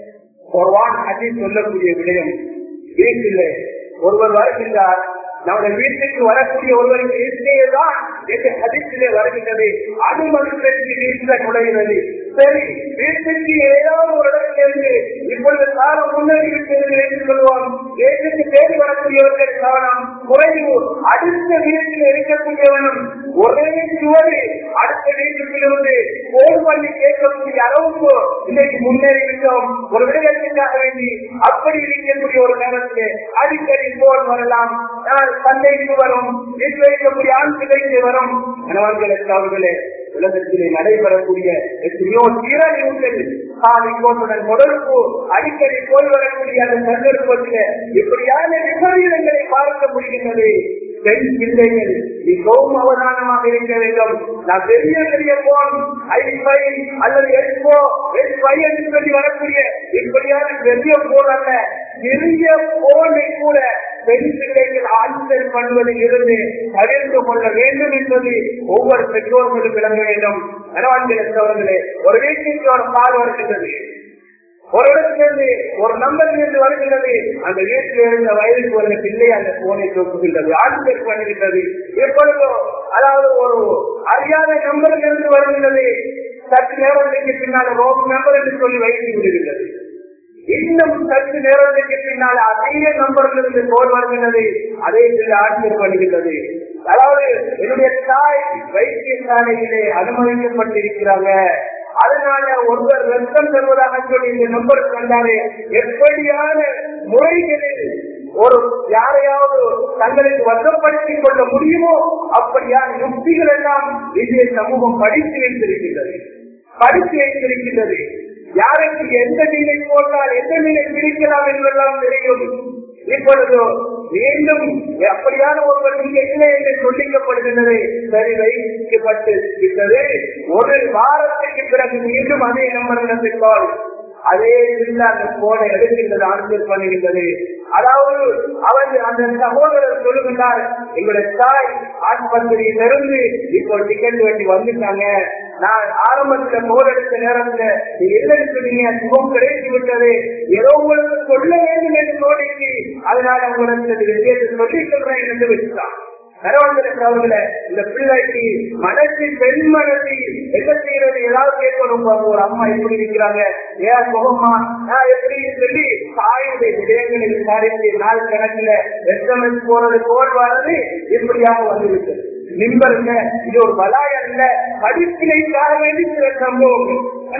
ஒருவான் அதி சொல்லக்கூடிய விடயம் வீட்டிலே ஒருவர் வருகின்றார் நம்முடைய வீட்டுக்கு வரக்கூடிய ஒருவருக்கு இசையேதான் என்று அதிர்ச்சியிலே வருகின்றது அனுமதிப்பிற்கு வீட்டில் நுழைகிறது சரி வீட்டுக்கு ஏதாவது ஒரு இடத்திலிருந்து இப்பொழுது காலம் முன்னேறி விட்டது என்று சொல்லுவோம் வீட்டுக்கு தேடி வரக்கூடியவர்கள் காரணம் குறைவு அடுத்த வீட்டில் இருக்கக்கூடியவனும் ஒரே சுவரு அடுத்த வீட்டுக்கிலிருந்து போன் பண்ணி கேட்கக்கூடிய அளவுக்கு இன்னைக்கு முன்னேறி விட்டோம் ஒரு விடயத்துக்காக வேண்டி அப்படி இருக்கக்கூடிய ஒரு நேரத்திலே அடிக்கடி போன் வரலாம் சந்தைக்கு வரும் வீட்டில் இருக்கக்கூடிய ஆண் பிள்ளைக்கு வரும் கணவர்களுக்கு அவர்களே உலகத்திலே நடைபெறக்கூடிய எத்தனையோ சீரழிவுகள் காலிக்கோட்டுடன் தொடர்பு அடிக்கடி போய் வரக்கூடிய அந்த சந்தர்ப்பத்தில் இப்படியான விபரீதங்களை பார்க்க முடிகின்றது பெண் பிள்ளைகள் மிகவும் அவதானமாக இருக்க வேண்டும் நான் பெரிய பெரிய போன் ஐஃபை அல்லது எக்ஸ்போ எக்ஸ்பை என்று சொல்லி வரக்கூடிய இப்படியான பெரிய போன் அல்ல சிறிய போனை கூட பெண் பிள்ளைகள் ஆட்சியல் பண்ணுவதில் இருந்து தவிர்த்து கொள்ள வேண்டும் என்பது ஒவ்வொரு பெற்றோர்களும் விளங்க வேண்டும் நரவாண்டிகளே ஒரு வீட்டிற்கு ஒரு பால் வருகின்றது ஒரு இடத்திலிருந்து ஒரு நம்பரில் இருந்து வருகின்றது அந்த வீட்டில் இருந்த வயதுக்கு வந்த பிள்ளை அந்த போனை தூக்குகின்றது ஆட்சியல் பண்ணுகின்றது எப்பொழுதோ அதாவது ஒரு அறியாத நம்பரில் இருந்து வருகின்றது சற்று நேரத்துக்கு பின்னால் ரோம் நம்பர் என்று சொல்லி வைத்து விடுகின்றது இன்னும் சற்று நேரத்துக்கு பின்னால் அதே நம்பரில் இருந்து போல் வருகின்றது அதே சொல்லி ஆட்சியர் பண்ணுகின்றது அதாவது என்னுடைய தாய் வைத்தியசாலையிலே அனுமதிக்கப்பட்டிருக்கிறாங்க அதனால ஒருவர் ரத்தம் தருவதாக சொல்லி இந்த நம்பர் கண்டாலே எப்படியான முறைகளில் ஒரு யாரையாவது தங்களுக்கு வசப்படுத்திக் கொள்ள முடியுமோ அப்படியான யுக்திகள் எல்லாம் இந்திய சமூகம் படித்து வைத்திருக்கின்றது படித்து வைத்திருக்கின்றது யாருக்கு எந்த நிலை போட்டால் எந்த நிலை பிரிக்கலாம் என்றெல்லாம் தெரியும் இப்பொழுது மீண்டும் அப்படியான ஒருவர் நீங்க இல்லை என்று சொல்லிக்கப்படுகின்றது சரி வைக்கப்பட்டு விட்டது ஒரு வாரத்துக்கு பிறகு மீண்டும் அதே நம்பர் கால் அதே அந்த போனை எடுக்கின்றது ஆட்சியர் பண்ணுகின்றது அதாவது அவர் அந்த சகோதரர் சொல்லுகின்றார் எங்களுடைய தாய் ஆஸ்பத்திரியிலிருந்து இப்போ டிக்கெட் வேண்டி வந்துட்டாங்க நான் ஆரம்பத்துல போர் எடுத்த நேரத்துல நீங்க இல்லைன்னு சொன்னீங்க சுகம் கிடைத்து விட்டது ஏதோ உங்களுக்கு சொல்ல வேண்டும் என்று தோணிச்சு அதனால உங்களுக்கு விஷயத்தை சொல்லி சொல்றேன் என்று வச்சுட்டான் கரவந்தருக்கு அவர்கள இந்த பிள்ளைக்கு மனசு பெண் மனசு என்ன செய்யறது ஏதாவது கேட்கணும் பாருங்க. ஒரு அம்மா எப்படி இருக்கிறாங்க ஏன் முகமா நான் எப்படி சொல்லி தாயுடைய விடயங்களை விசாரித்து நாள் கணக்குல எஸ்எம்எஸ் போறது கோல் வர்றது இப்படியாக வந்துவிட்டது நிம்பருங்க இது ஒரு பலாயம் இல்ல படிப்பினைக்காக வேண்டி சில சம்பவம்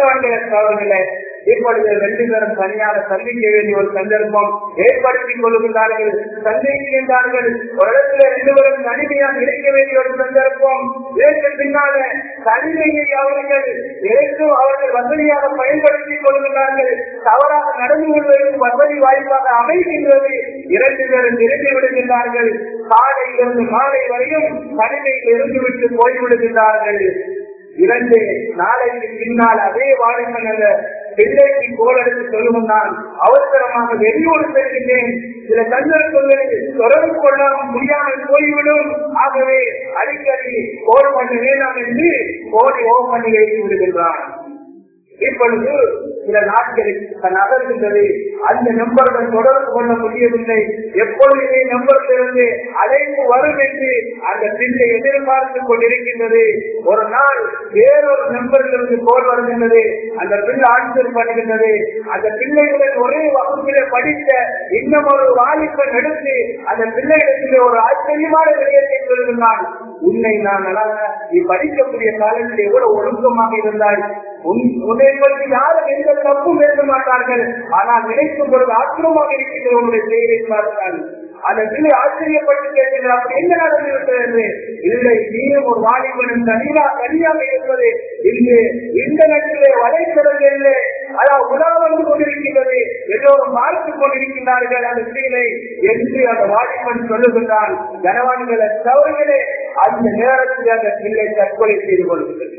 அவர்களே இப்பொழுது ரெண்டு பேரும் தனியாக சந்திக்க வேண்டிய ஒரு சந்தர்ப்பம் ஏற்படுத்திக் கொள்கின்றார்கள் சந்திக்கின்றார்கள் ஒரு இடத்துல ரெண்டு பேரும் தனிமையாக இருக்க வேண்டிய ஒரு சந்தர்ப்பம் இதற்கு பின்னால தனிமையை அவர்கள் எதற்கும் அவர்கள் வசதியாக பயன்படுத்திக் கொள்கின்றார்கள் தவறாக நடந்து கொள்வதற்கு வசதி வாய்ப்பாக அமைகின்றது இரண்டு பேரும் இறங்கி விடுகின்றார்கள் காலையிலிருந்து மாலை வரையும் தனிமையில் இருந்து விட்டு போய்விடுகின்றார்கள் இரண்டு நாளைக்கு பின்னால் அதே வாலிபன் அந்த பிள்ளைக்கு கோல் எடுத்து சொல்லுவோம் நான் அவசரமாக வெளியூர் செல்கின்றேன் சில சந்தர்ப்பங்களில் தொடர்பு கொள்ள முடியாமல் போய்விடும் ஆகவே அடிக்கடி கோல் பண்ண வேண்டாம் என்று கோலை ஓ பண்ணி வைத்து விடுகின்றான் இப்பொழுது சில நாட்களுக்கு நகர்கின்றது அந்த நம்பருடன் தொடர்பு கொள்ள முடியவில்லை எப்பொழுதுமே நம்பரிலிருந்து அழைப்பு வரும் என்று அந்த பிள்ளை எதிர்பார்த்து கொண்டிருக்கின்றது ஒரு நாள் வேறொரு நம்பரிலிருந்து கோல் வருகின்றது அந்த பிள்ளை ஆன்சர் பண்ணுகின்றது அந்த பிள்ளைகளுடன் ஒரே வகுப்பிலே படித்த இன்னும் ஒரு வாலிபன் எடுத்து அந்த பிள்ளைகளுக்கு ஒரு ஆச்சரியமான விடயத்தை சொல்கின்றான் உன்னை நான் அழகா நீ படிக்கக்கூடிய காலத்தில் எவ்வளவு ஒழுக்கமாக இருந்தாய் உன்- உன்னை பற்றி யாரும் எந்த தப்பும் எழுத மாட்டார்கள் ஆனால் நினைக்கும் பொழுது ஆச்சரியமாக இருக்கின்ற உன்னுடைய செயலை பார்த்தால் அந்த பிள்ளை ஆச்சரியப்பட்டு கேட்கிறார் அப்படி என்ன நடந்துவிட்டது என்று இல்லை நீயும் ஒரு வாலிபனும் தனியா தனியாக இருப்பது இன்று இந்த நட்டிலே வலைத்தளங்களிலே அதாவது உலா வந்து கொண்டிருக்கின்றது எல்லோரும் பார்த்துக் கொண்டிருக்கின்றார்கள் அந்த பிள்ளை என்று அந்த வாலிபன் சொல்லுகின்றான் கனவான்களை தவறுகளே அந்த நேரத்தில் அந்த பிள்ளை தற்கொலை செய்து கொள்கிறது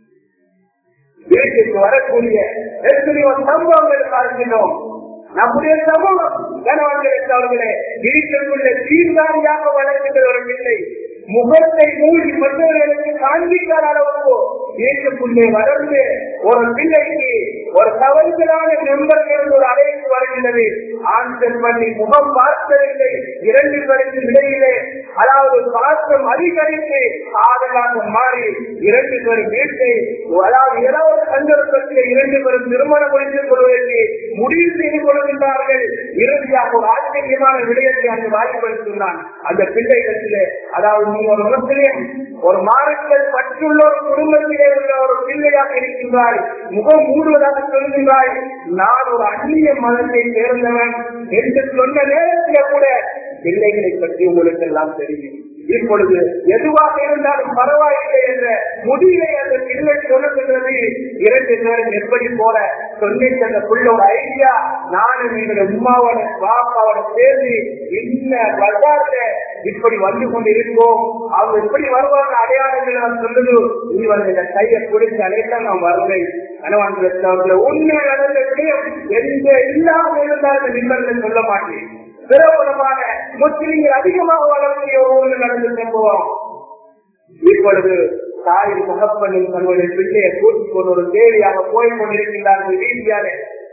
வீட்டுக்கு வரக்கூடிய எத்தனையோ சம்பவங்கள் பார்க்கிறோம் நம்முடைய சமூகம் கனவான்களுக்கு அவர்களே வீட்டிற்குள்ள சீர்தாரியாக வளர்க்கின்ற ஒரு பிள்ளை முகத்தை மூடி மற்றவர்களுக்கு காண்பிக்காத அளவுக்கு வீட்டுக்குள்ளே வளர்ந்து ஒரு பிள்ளைக்கு ஒரு தவறுதலான நண்பர்கள் ஒரு அழைப்பு வருகின்றது ஆண்கள் பண்ணி முகம் பார்த்ததில்லை இரண்டு பேருக்கு இடையிலே அதாவது பாசம் அதிகரித்து ஆதலாக மாறி இரண்டு பேரும் வீட்டை அதாவது ஏதாவது ஒரு சந்தர்ப்பத்தில் இரண்டு பேரும் திருமணம் முடித்துக் கொள்வதற்கு முடிவு செய்து கொள்கின்றார்கள் இறுதியாக ஒரு ஆச்சரியமான விடயத்தை அங்கு வாய்ப்படுத்தினான் அந்த பிள்ளைகளிலே அதாவது நீ ஒரு முஸ்லிம் ஒரு மாறுக்கள் பற்றுள்ள ஒரு குடும்பத்திலே உள்ள ஒரு பிள்ளையாக இருக்கின்றாய் முகம் மூடுவதாக சொல்கின்றாய் நான் ஒரு அந்நிய மதத்தை சேர்ந்தவன் என்று சொன்ன நேரத்திலே கூட பிள்ளைகளை பற்றி உங்களுக்கு எல்லாம் தெரியும் இப்பொழுது எதுவாக இருந்தாலும் பரவாயில்லை என்ற முடிவை அந்த பிள்ளை சொல்லுகின்றது இரண்டு பேரும் எப்படி போற சொல்லிட்டு அந்த புள்ளோட ஐடியா நானும் எங்களுடைய உமாவோட பாப்பாவோட சேர்ந்து இந்த பஜார்ல இப்படி வந்து கொண்டு இருக்கோம் அவங்க எப்படி வருவாங்க அடையாளங்கள் நான் சொல்லுது இவன் இந்த கையை பிடிச்ச அனைத்தான் நான் வருவேன் கனவான்களை உண்மை நடந்த விஷயம் எந்த இல்லாம இருந்தாலும் நிம்மதியில் சொல்ல மாட்டேன் பிரபலமான முஸ்லிம்கள் அதிகமாக வளரக்கூடிய ஊரில் நடந்து சம்பவம் இப்பொழுது தாய் முகப்பனின் தன்னுடைய பிள்ளையை கூட்டிக் கொண்டு ஒரு தேவையாக போய் கொண்டிருக்கின்றார்கள் வீதியாக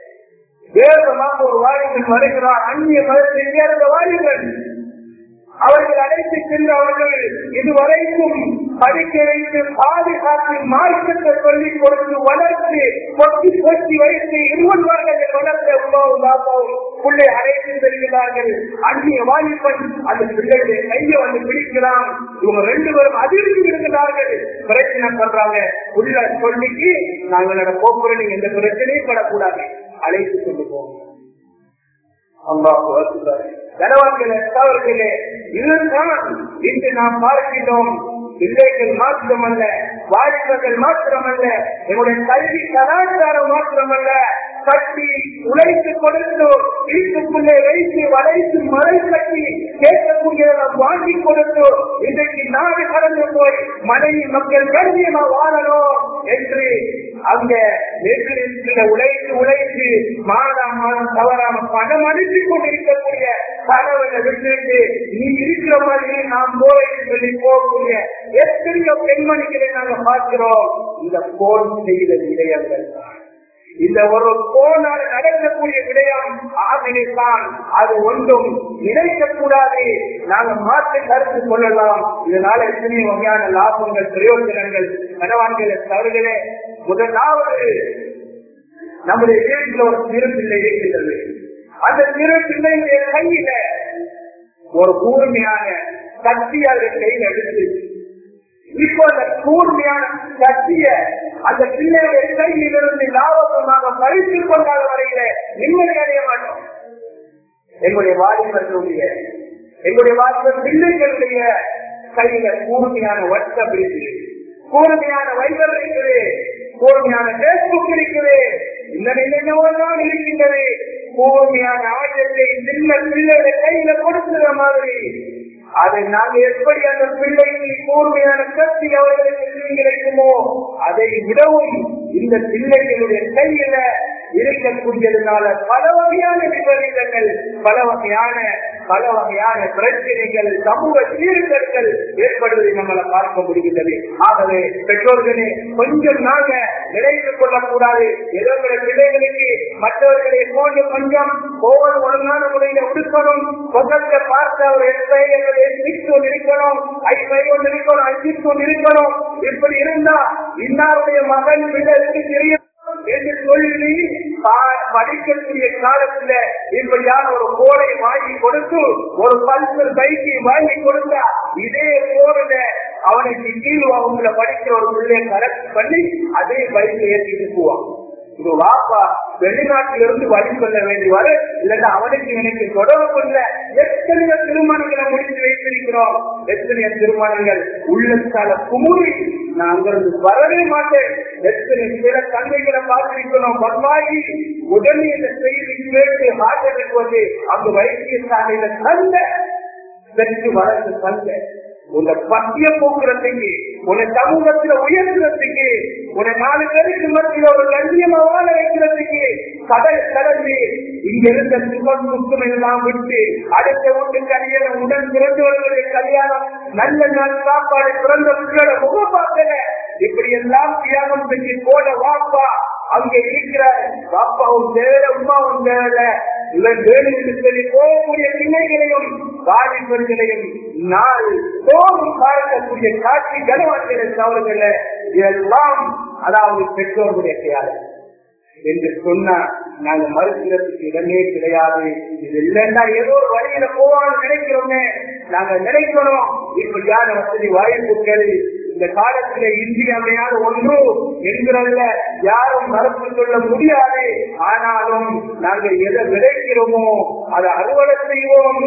வேகமாக ஒரு வாலிபன் வருகிறார் அந்நிய மதத்தை சேர்ந்த வாலிபன் அவர்கள் அழைத்து சென்று அவர்கள் இதுவரைக்கும் படிக்க வைத்து பாதுகாத்து மார்க்கத்தை சொல்லிக் கொடுத்து வளர்த்து கொட்டி கொட்டி வைத்து இருவர்கள் வளர்த்த உமாவும் பாப்பாவும் பிள்ளை அழைத்து செல்கிறார்கள் அந்நிய வாலிபன் அந்த பிள்ளைகளை கையை வந்து பிடிக்கிறான் இவங்க ரெண்டு பேரும் அதிர்ச்சி இருக்கிறார்கள் பிரச்சனை பண்றாங்க உள்ள சொல்லிக்கு நாங்களோட போக்குவரத்து நீங்க எந்த பிரச்சனையும் படக்கூடாது அழைத்து கொண்டு போவோம் அல்லாஹ் கனவான்களே தவறுகளே இதுதான் இன்று நாம் பார்க்கின்றோம் பிள்ளைகள் மாத்திரமல்ல வாலிபர்கள் மாத்திரமல்ல என்னுடைய கல்வி கலாச்சாரம் மாத்திரமல்ல கட்டி உழைத்து கொடுத்து வீட்டுக்குள்ளே வைத்து வளைத்து மறை கட்டி கேட்கக்கூடிய வாங்கி கொடுத்து இன்றைக்கு நாடு கடந்து போய் மனைவி மக்கள் கண்ணியமா வாழணும் என்று அங்க நெற்றில உழைத்து உழைத்து மாதம் மாதம் தவறாம பணம் அனுப்பி கொண்டிருக்கக்கூடிய கணவனை விட்டுவிட்டு நீ இருக்கிற மாதிரி நாம் போறேன்னு சொல்லி போகக்கூடிய எத்தனையோ பெண்மணிகளை நாங்க பார்க்கிறோம் இந்த போன் செய்த விடயங்கள் தான் இந்த ஒரு போனால் நடக்கக்கூடிய விடயம் ஆகினைத்தான் அது ஒன்றும் நினைக்கக்கூடாது நாங்க மாற்றி கருத்து கொள்ளலாம் இதனால எத்தனை வகையான லாபங்கள் பிரயோஜனங்கள் கனவான்கள் தவறுகளே முதலாவது நம்முடைய வீட்டில் ஒரு சிறு பிள்ளை இருக்கின்றது அந்த சிறு பிள்ளையுடைய கையில ஒரு கூர்மையான சக்தி அதை கையில் எடுத்து இப்போ அந்த கூர்மையான சக்திய அந்த பிள்ளையுடைய கையிலிருந்து லாபகமாக பறித்துக் கொண்டாத வரையில நிம்மதி அடைய மாட்டோம் எங்களுடைய வாலிபர்களுடைய எங்களுடைய வாலிபர் பிள்ளைகளுடைய கையில கூர்மையான வாட்ஸ்அப் இருக்குது கூர்மையான வைபர் இருக்குது கூர்மையான பேஸ்புக் இருக்குது இந்த என்னென்னவெல்லாம் இருக்கின்றது கூர்மையான ஆயுதத்தை சின்ன பிள்ளைகளை கையில கொடுக்கிற மாதிரி அதை நாங்க எப்படி அந்த பிள்ளைக்கு கூர்மையான சக்தி அவர்களுக்கு கிடைக்குமோ அதை விடவும் இந்த பிள்ளைகளுடைய கையில இருக்கக்கூடியதுனால பல வகையான விபரீதங்கள் பல வகையான பல வகையான பிரச்சனைகள் சமூக சீர்கேடுகள் ஏற்படுவதை நம்மளை பார்க்க முடிகின்றது ஆகவே பெற்றோர்களே கொஞ்சம் நாங்க நினைத்துக் கொள்ளக்கூடாது ஏதோ பிள்ளைகளுக்கு மற்றவர்களை போன்று கொஞ்சம் ஒவ்வொரு ஒழுங்கான முறையில உடுக்கணும் முகத்தை பார்த்த ஒரு எஸ்ஐ சிக்ஸ் இருக்கணும் ஐஃபை ஒன்று இருக்கணும் ஐசிக்ஸ் ஒன்று இருக்கணும் இப்படி இருந்தா இன்னாருடைய மகன் பிள்ளைகளுக்கு தெரியும் என்று சொல்லி படிக்கக்கூடிய காலத்துல இப்படியான ஒரு கோடை வாங்கி கொடுத்து ஒரு பல்சர் பைக்கை வாங்கி கொடுத்தா இதே போர்ல அவனுக்கு கீழ் அவங்கள படிக்கிற ஒரு பிள்ளைய கரெக்ட் பண்ணி அதே பைக்ல ஏற்றிட்டு போவான் இது வாப்பா வெளிநாட்டில இருந்து வழி கொள்ள வேண்டி வரு இல்லன்னா அவனுக்கு எனக்கு தொடர்பு கொள்ள எத்தனையோ திருமணங்களை முடித்து வைத்திருக்கிறோம் எத்தனையோ திருமணங்கள் உள்ளத்தால குமுறி நான் அங்கிருந்து வரவே மாட்டேன் எத்தனை சில தந்தைகளை பார்த்திருக்கிறோம் பத்மாகி உடனே இந்த செய்தி கேட்டு ஆஜருக்கு வந்து அந்த வைத்தியசாலையில தந்த பெற்று வளர்ந்து தந்த உன்னை பத்திய போக்குறதுக்கு உன்னை சமூகத்துல உயர்த்துறதுக்கு உன்னை நாலு பேருக்கு மத்தியில் ஒரு கண்ணியமா வாழ வைக்கிறதுக்கு கடல் கடந்து இங்க இருந்த சுகம் துக்கம் எல்லாம் விட்டு அடுத்த வீட்டு கல்யாணம் உடன் பிறந்தவர்களுடைய கல்யாணம் நல்ல நாள் சாப்பாடு பிறந்த பிள்ளோட முகம் பார்க்கல இப்படி எல்லாம் தியாகம் செஞ்சு போன வாப்பா அங்க இருக்கிற பாப்பாவும் தேவை உமாவும் தேவை இவன் வேணும்னு சொல்லி போகக்கூடிய பிள்ளைகளையும் வாலிபர்களையும் நாள் தோறும் பார்க்கக்கூடிய காட்சி கனவான்களை தவறுகள இதெல்லாம் அதாவது பெற்றோர்களுடைய கையாளர் என்று சொன்னா நாங்க மறுக்கிறதுக்கு இடமே கிடையாது இது இல்லைன்னா ஏதோ ஒரு வழியில போவான்னு நினைக்கிறோமே நாங்க நினைக்கணும் இப்படியான வசதி வாய்ப்புகள் இந்த காலத்துல இந்தியாவையாவது ஒன்று என்கிறதுல யாரும் மறுப்பு சொல்ல முடியாது ஆனாலும் நாங்கள் எதை விளைக்கிறோமோ அதை அறுவடை செய்வோம்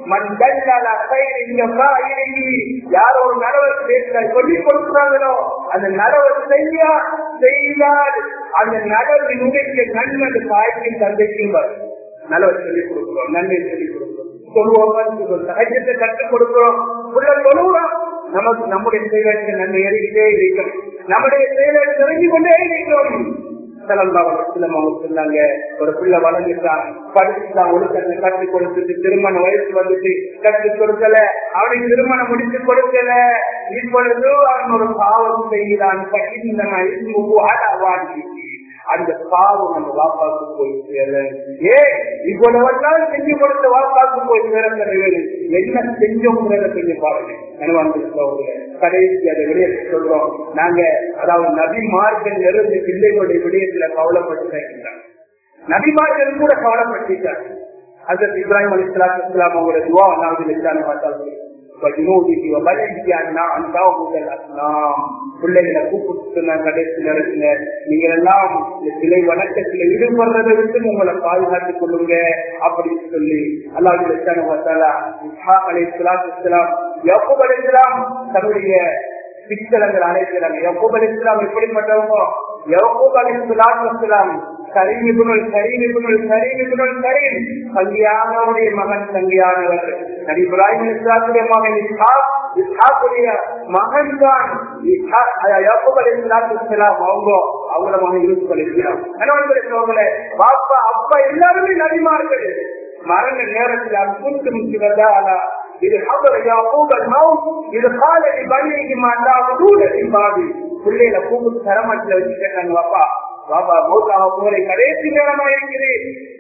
யாரோ ஒரு நலவை சொல்லி கொடுக்கிறாங்களோ அந்த நலவை செய்யா செய்யால் அந்த நலவினுடைய நன்மது தாய்க்கும் தந்தைக்கும் வரும் நலவை சொல்லிக் கொடுக்கிறோம் நன்மை சொல்லிக் கொடுக்கிறோம் சொல்லுவோம் சகஜத்தை கற்றுக் கொடுக்கிறோம் உள்ள சொல்லுறோம் நமக்கு நம்முடைய செயலுக்கு நன்மை ஏறிக்கிட்டே இருக்கும் நம்முடைய செயலை தெரிஞ்சு கொண்டே இருக்கிறோம் சொன்னாங்க ஒரு பிள்ளை வளர்ந்துட்டான் படிச்சுட்டான் ஒழுக்கத்தை கற்றுக் கொடுத்துட்டு திருமண வயசு வந்துட்டு கற்றுக் கொடுக்கல அவனுக்கு திருமணம் முடித்து கொடுக்கல இப்பொழுது அவன் ஒரு பாவம் செய்கிறான் அந்த பாவம் அந்த வாப்பாக்கு போய் சேர ஏ இவ்வளவெல்லாம் செஞ்சு கொடுத்த வாப்பாக்கு போய் சேர என்ன செஞ்சோங்கிறத கொஞ்சம் பாருங்க கனவாங்க கடைசி அதை விடயத்தை சொல்றோம் நாங்க அதாவது நபிமார்கள் இருந்து பிள்ளைகளுடைய விடயத்துல கவலைப்பட்டு நபிமார்கள் கூட கவலைப்பட்டுட்டாங்க அதற்கு இப்ராஹிம் அலி இஸ்லாம் இஸ்லாம் அவங்களோட துவா ஒன்னாவது இஸ்லாமி பார்த்தாங்க பிள்ளைகளை கூப்பிட்டு கடைசி நேரத்துல நீங்க எல்லாம் சிலை வணக்கத்துல ஈடுபடுறதை விட்டு உங்களை பாதுகாத்துக் கொள்ளுங்க அப்படின்னு சொல்லி அல்லாஹ் அலி இஸ்லாம் இஸ்லாம் யக்கூப் அலி இஸ்லாம் தன்னுடைய சிக்கலங்கள் அழைக்கிறாங்க யக்கூப் அலி இஸ்லாம் எப்படிப்பட்டவங்க யக்கூப் அலி இஸ்லாம் கரீம் இபுனுல் கரீம் இபுனுல் கரீம் இபுனுல் கரீம் சங்கியானவருடைய மகன் சங்கியானவர் நபி இப்ராஹிம் இஸ்லாத்துடைய மகன் இஸ்ஹாக் இஸ்ஹாக்குடைய மகன் தான் யாக்கூப் அலைஹிஸ்ஸலாத்து வஸ்ஸலாம் அவங்க அவங்கள மகன் யூசுப் அலைஹிஸ்ஸலாம் கணவன்களே பாப்பா அப்பா எல்லாருமே நபிமார்கள் மரண நேரத்தில் அற்புத்து முக்கியதா இது ஹபர் யாக்கூப் அல்-மவுத் இது கால பணிக்கு மாட்டா தூள பாதி பிள்ளையில கூப்பிட்டு தரமட்டில் வச்சு கேட்டாங்க பாப்பா பாபா மௌத்தாக போரை கடைசி நேரமா இருக்குது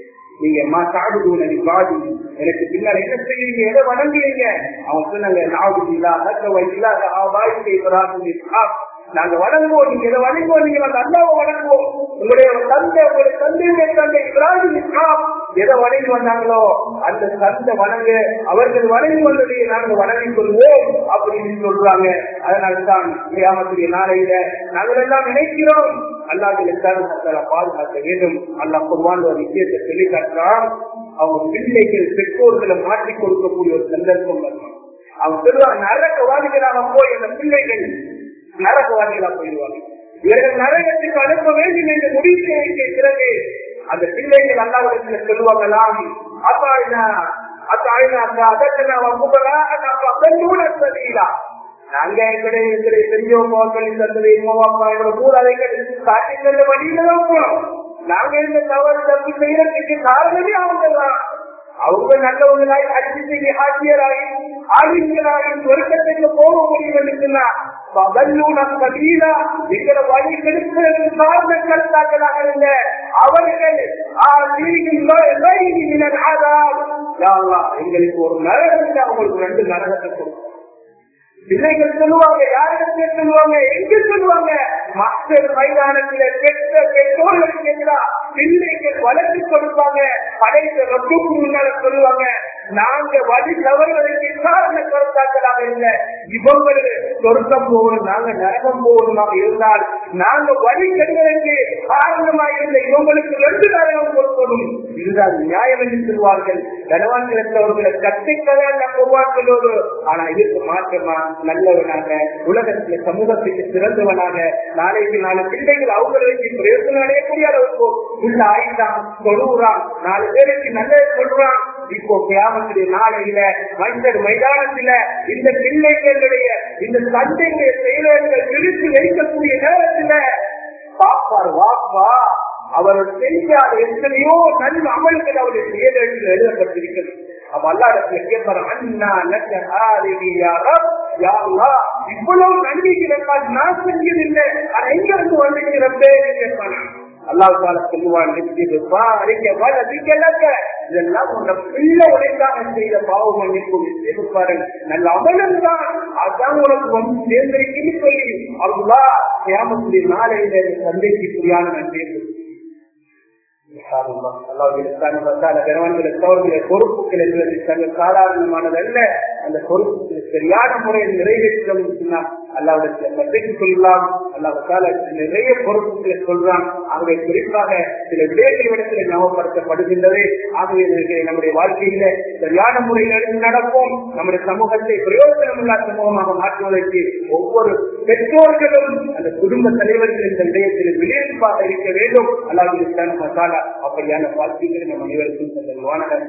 நீங்க மா சாடுதூனி பாதி எனக்கு பின்னால் என்ன செய்வீங்க எதை வணங்குவீங்க அவங்க சொன்னாங்க நாவுது இல்லா அகத்தவ இல்லா வாய்ப்பு இப்ராஹிம் நாங்க வணங்குவோம் நீங்க எதை வணங்குவோம் நீங்க அந்த அல்லாவை வணங்குவோம் உங்களுடைய தந்தை உங்களுடைய தந்தையுடைய தந்தை இப்ராஹிம் இஸ்லாம் எதை வணங்கி வந்தாங்களோ அந்த தந்தை வணங்க அவர்கள் வணங்கி வந்ததை நாங்கள் வணங்கிக் கொள்வோம் அப்படின்னு சொல்றாங்க அதனால்தான் கியாமத்துடைய நாளையில நாங்கள் எல்லாம் நினைக்கிறோம் அல்லாஹ் பாதுகாக்க வேண்டும் அல்லாஹ் பொதுவான ஒரு விஷயத்தை சொல்லி காட்டுறான் அவங்க பிள்ளைகள் பெற்றோர்களை மாற்றிக் கொடுக்கக்கூடிய ஒரு சந்தர்ப்பம் வரணும் அவங்க சொல்லுவாங்க நரகவாதிகளாக போய் அந்த பிள்ளைகள் நரகவாதிகளா போயிடுவாங்க இவர்கள் நரகத்துக்கு அனுப்ப வேண்டும் என்று முடிவு செய்ய பிறகு அந்த பிள்ளைகள் அல்லாவிடத்துல சொல்லுவாங்களாம் அத்தாயினா அத்தாயினா அதற்கு வகுப்பலா அதீலா நாங்க எங்களுடைய எங்களுடைய பெரியவங்க தந்ததை அப்பா எங்களோட மூலாதைகள் காட்டி சென்ற வழியில தான் போனோம் நாங்க இந்த தவறு தப்பு செய்யறதுக்கு காரணமே அவங்க தான் அவங்க நல்லவங்களாய் அடிச்சு செய்ய ஆட்சியராகி ஆளுங்களாகி சொர்க்கத்துக்கு போக முடியும் என்று சொன்னா எங்களை வழி கெடுப்பதற்கு காரண கருத்தாக்களாக இருந்த அவர்கள் எங்களுக்கு ஒரு நரகத்தை அவங்களுக்கு ரெண்டு நரகத்தை கொடுக்கும் பிள்ளைகள் சொல்லுவாங்க யாரிடத்துல சொல்லுவாங்க எங்க சொல்லுவாங்க மக்கள் மைதானத்துல பெற்ற பெற்றோர்களுக்கு எதிராக பிள்ளைகள் வளர்த்து கொடுப்பாங்க படைத்த ரொப்புக்கு முன்னால சொல்லுவாங்க நாங்க வழி தவறுவதற்கு காரண கருத்தாக்களாக இருந்த இவங்களுக்கு சொர்க்கம் போகணும் நாங்க நரகம் போகணுமாக இருந்தால் நாங்க வழி கெடுவதற்கு காரணமாக இருந்த இவங்களுக்கு ரெண்டு நரகம் கொடுக்கணும் இதுதான் நியாயம் என்று சொல்வார்கள் கனவான்கிறவர்களை கத்திக்கதான் உருவாக்குள்ளோடு ஆனா இதுக்கு மாற்றமா நல்லவனாக உலகத்துல சமூகத்துக்கு சிறந்தவனாக நாளைக்கு நாலு பிள்ளைகள் அவங்களுக்கு பிரயோசனம் அடையக்கூடிய அளவுக்கு உள்ள ஆயிட்டான் தொழுகிறான் நாலு பேருக்கு நல்லது சொல்றான் இப்போ கிராமத்துடைய நாளையில மனிதர் மைதானத்துல இந்த பிள்ளைகளுடைய இந்த சந்தைகளை செயலர்கள் நிறுத்தி வைக்கக்கூடிய நேரத்துல பாப்பார் வாப்பா அவர் செய்யாத எத்தனையோ நல்ல அமல்கள் அவருடைய செயலர்கள் எழுதப்பட்டிருக்கிறது அவ அல்லாடத்துல கேட்பாரு அண்ணா இவ்வளவு நன்மைகளை நான் செஞ்சதில்லை ஆனா எங்க இருந்து வந்துக்கிறப்பே கேட்பானா அல்லாஹால சொல்லுவான் இதெல்லாம் உங்க பிள்ளை உடைக்காக செய்த பாவம் மன்னிப்பு நிச்சயிப்பார்கள் நல்ல அமலம் தான் அதான் உனக்கு வந்து சேர்ந்திருக்குன்னு சொல்லி அல்லா கியாமத்துடைய நாளையில சந்தைக்கு புரியான நன்றி பொறுப்புகள் என்பது தங்க சாதாரணமானதல்ல அந்த பொறுப்புக்கு சரியான முறையில் நிறைவேற்றம் சொன்னால் அல்லாவிடத்துல சந்தைக்கு சொல்லலாம் அல்லாவுக்கால நிறைய பொறுப்புகளை சொல்றான் ஆகவே குறிப்பாக சில விடயங்களிடத்தில் ஞாபகப்படுத்தப்படுகின்றது ஆகவே நம்முடைய வாழ்க்கையில சரியான முறையில் எடுத்து நடப்போம் நம்முடைய சமூகத்தை பிரயோஜனம் இல்லா சமூகமாக மாற்றுவதற்கு ஒவ்வொரு பெற்றோர்களும் அந்த குடும்ப தலைவர்கள் இந்த விடயத்தில் விளைவிப்பாக இருக்க வேண்டும் அல்லாவிற்கான மசாலா அப்படியான வாழ்க்கைகளை நம் அனைவருக்கும் தங்கள் வானகர்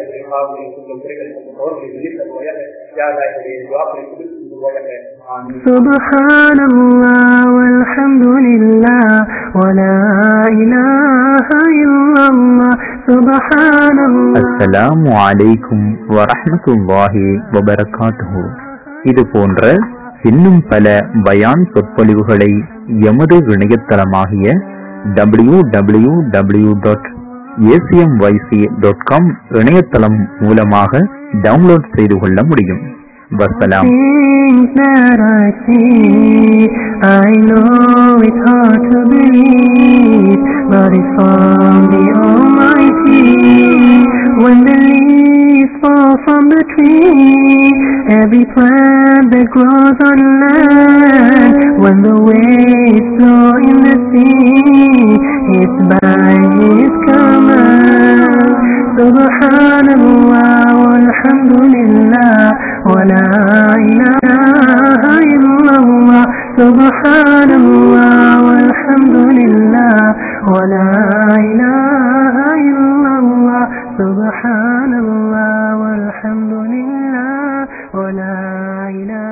سبحان الله والحمد لله ولا إله إلا الله سبحان الله அஸ்ஸலாமு அலைக்கும் வரஹ்மத்துல்லாஹி வபரகாத்துஹு இது போன்ற இன்னும் பல பயான் சொற்பொழிவுகளை எமது இணையதளமாகிய W W W dot ACMYC dot com இணையதளம் மூலமாக டவுன்லோட் செய்து கொள்ள முடியும் வசலாம் Things that I see, I know it's hard to believe, but it's from the Almighty. When the leaves fall from the tree, every plant that grows on land, when the waves flow in the sea, it's by His command. Subhanallah, walhamdulillah, wa la ilaha illallah. Subhanallah, walhamdulillah, wa la ilaha illallah. Subhanallah, walhamdulillah, wa la ilaha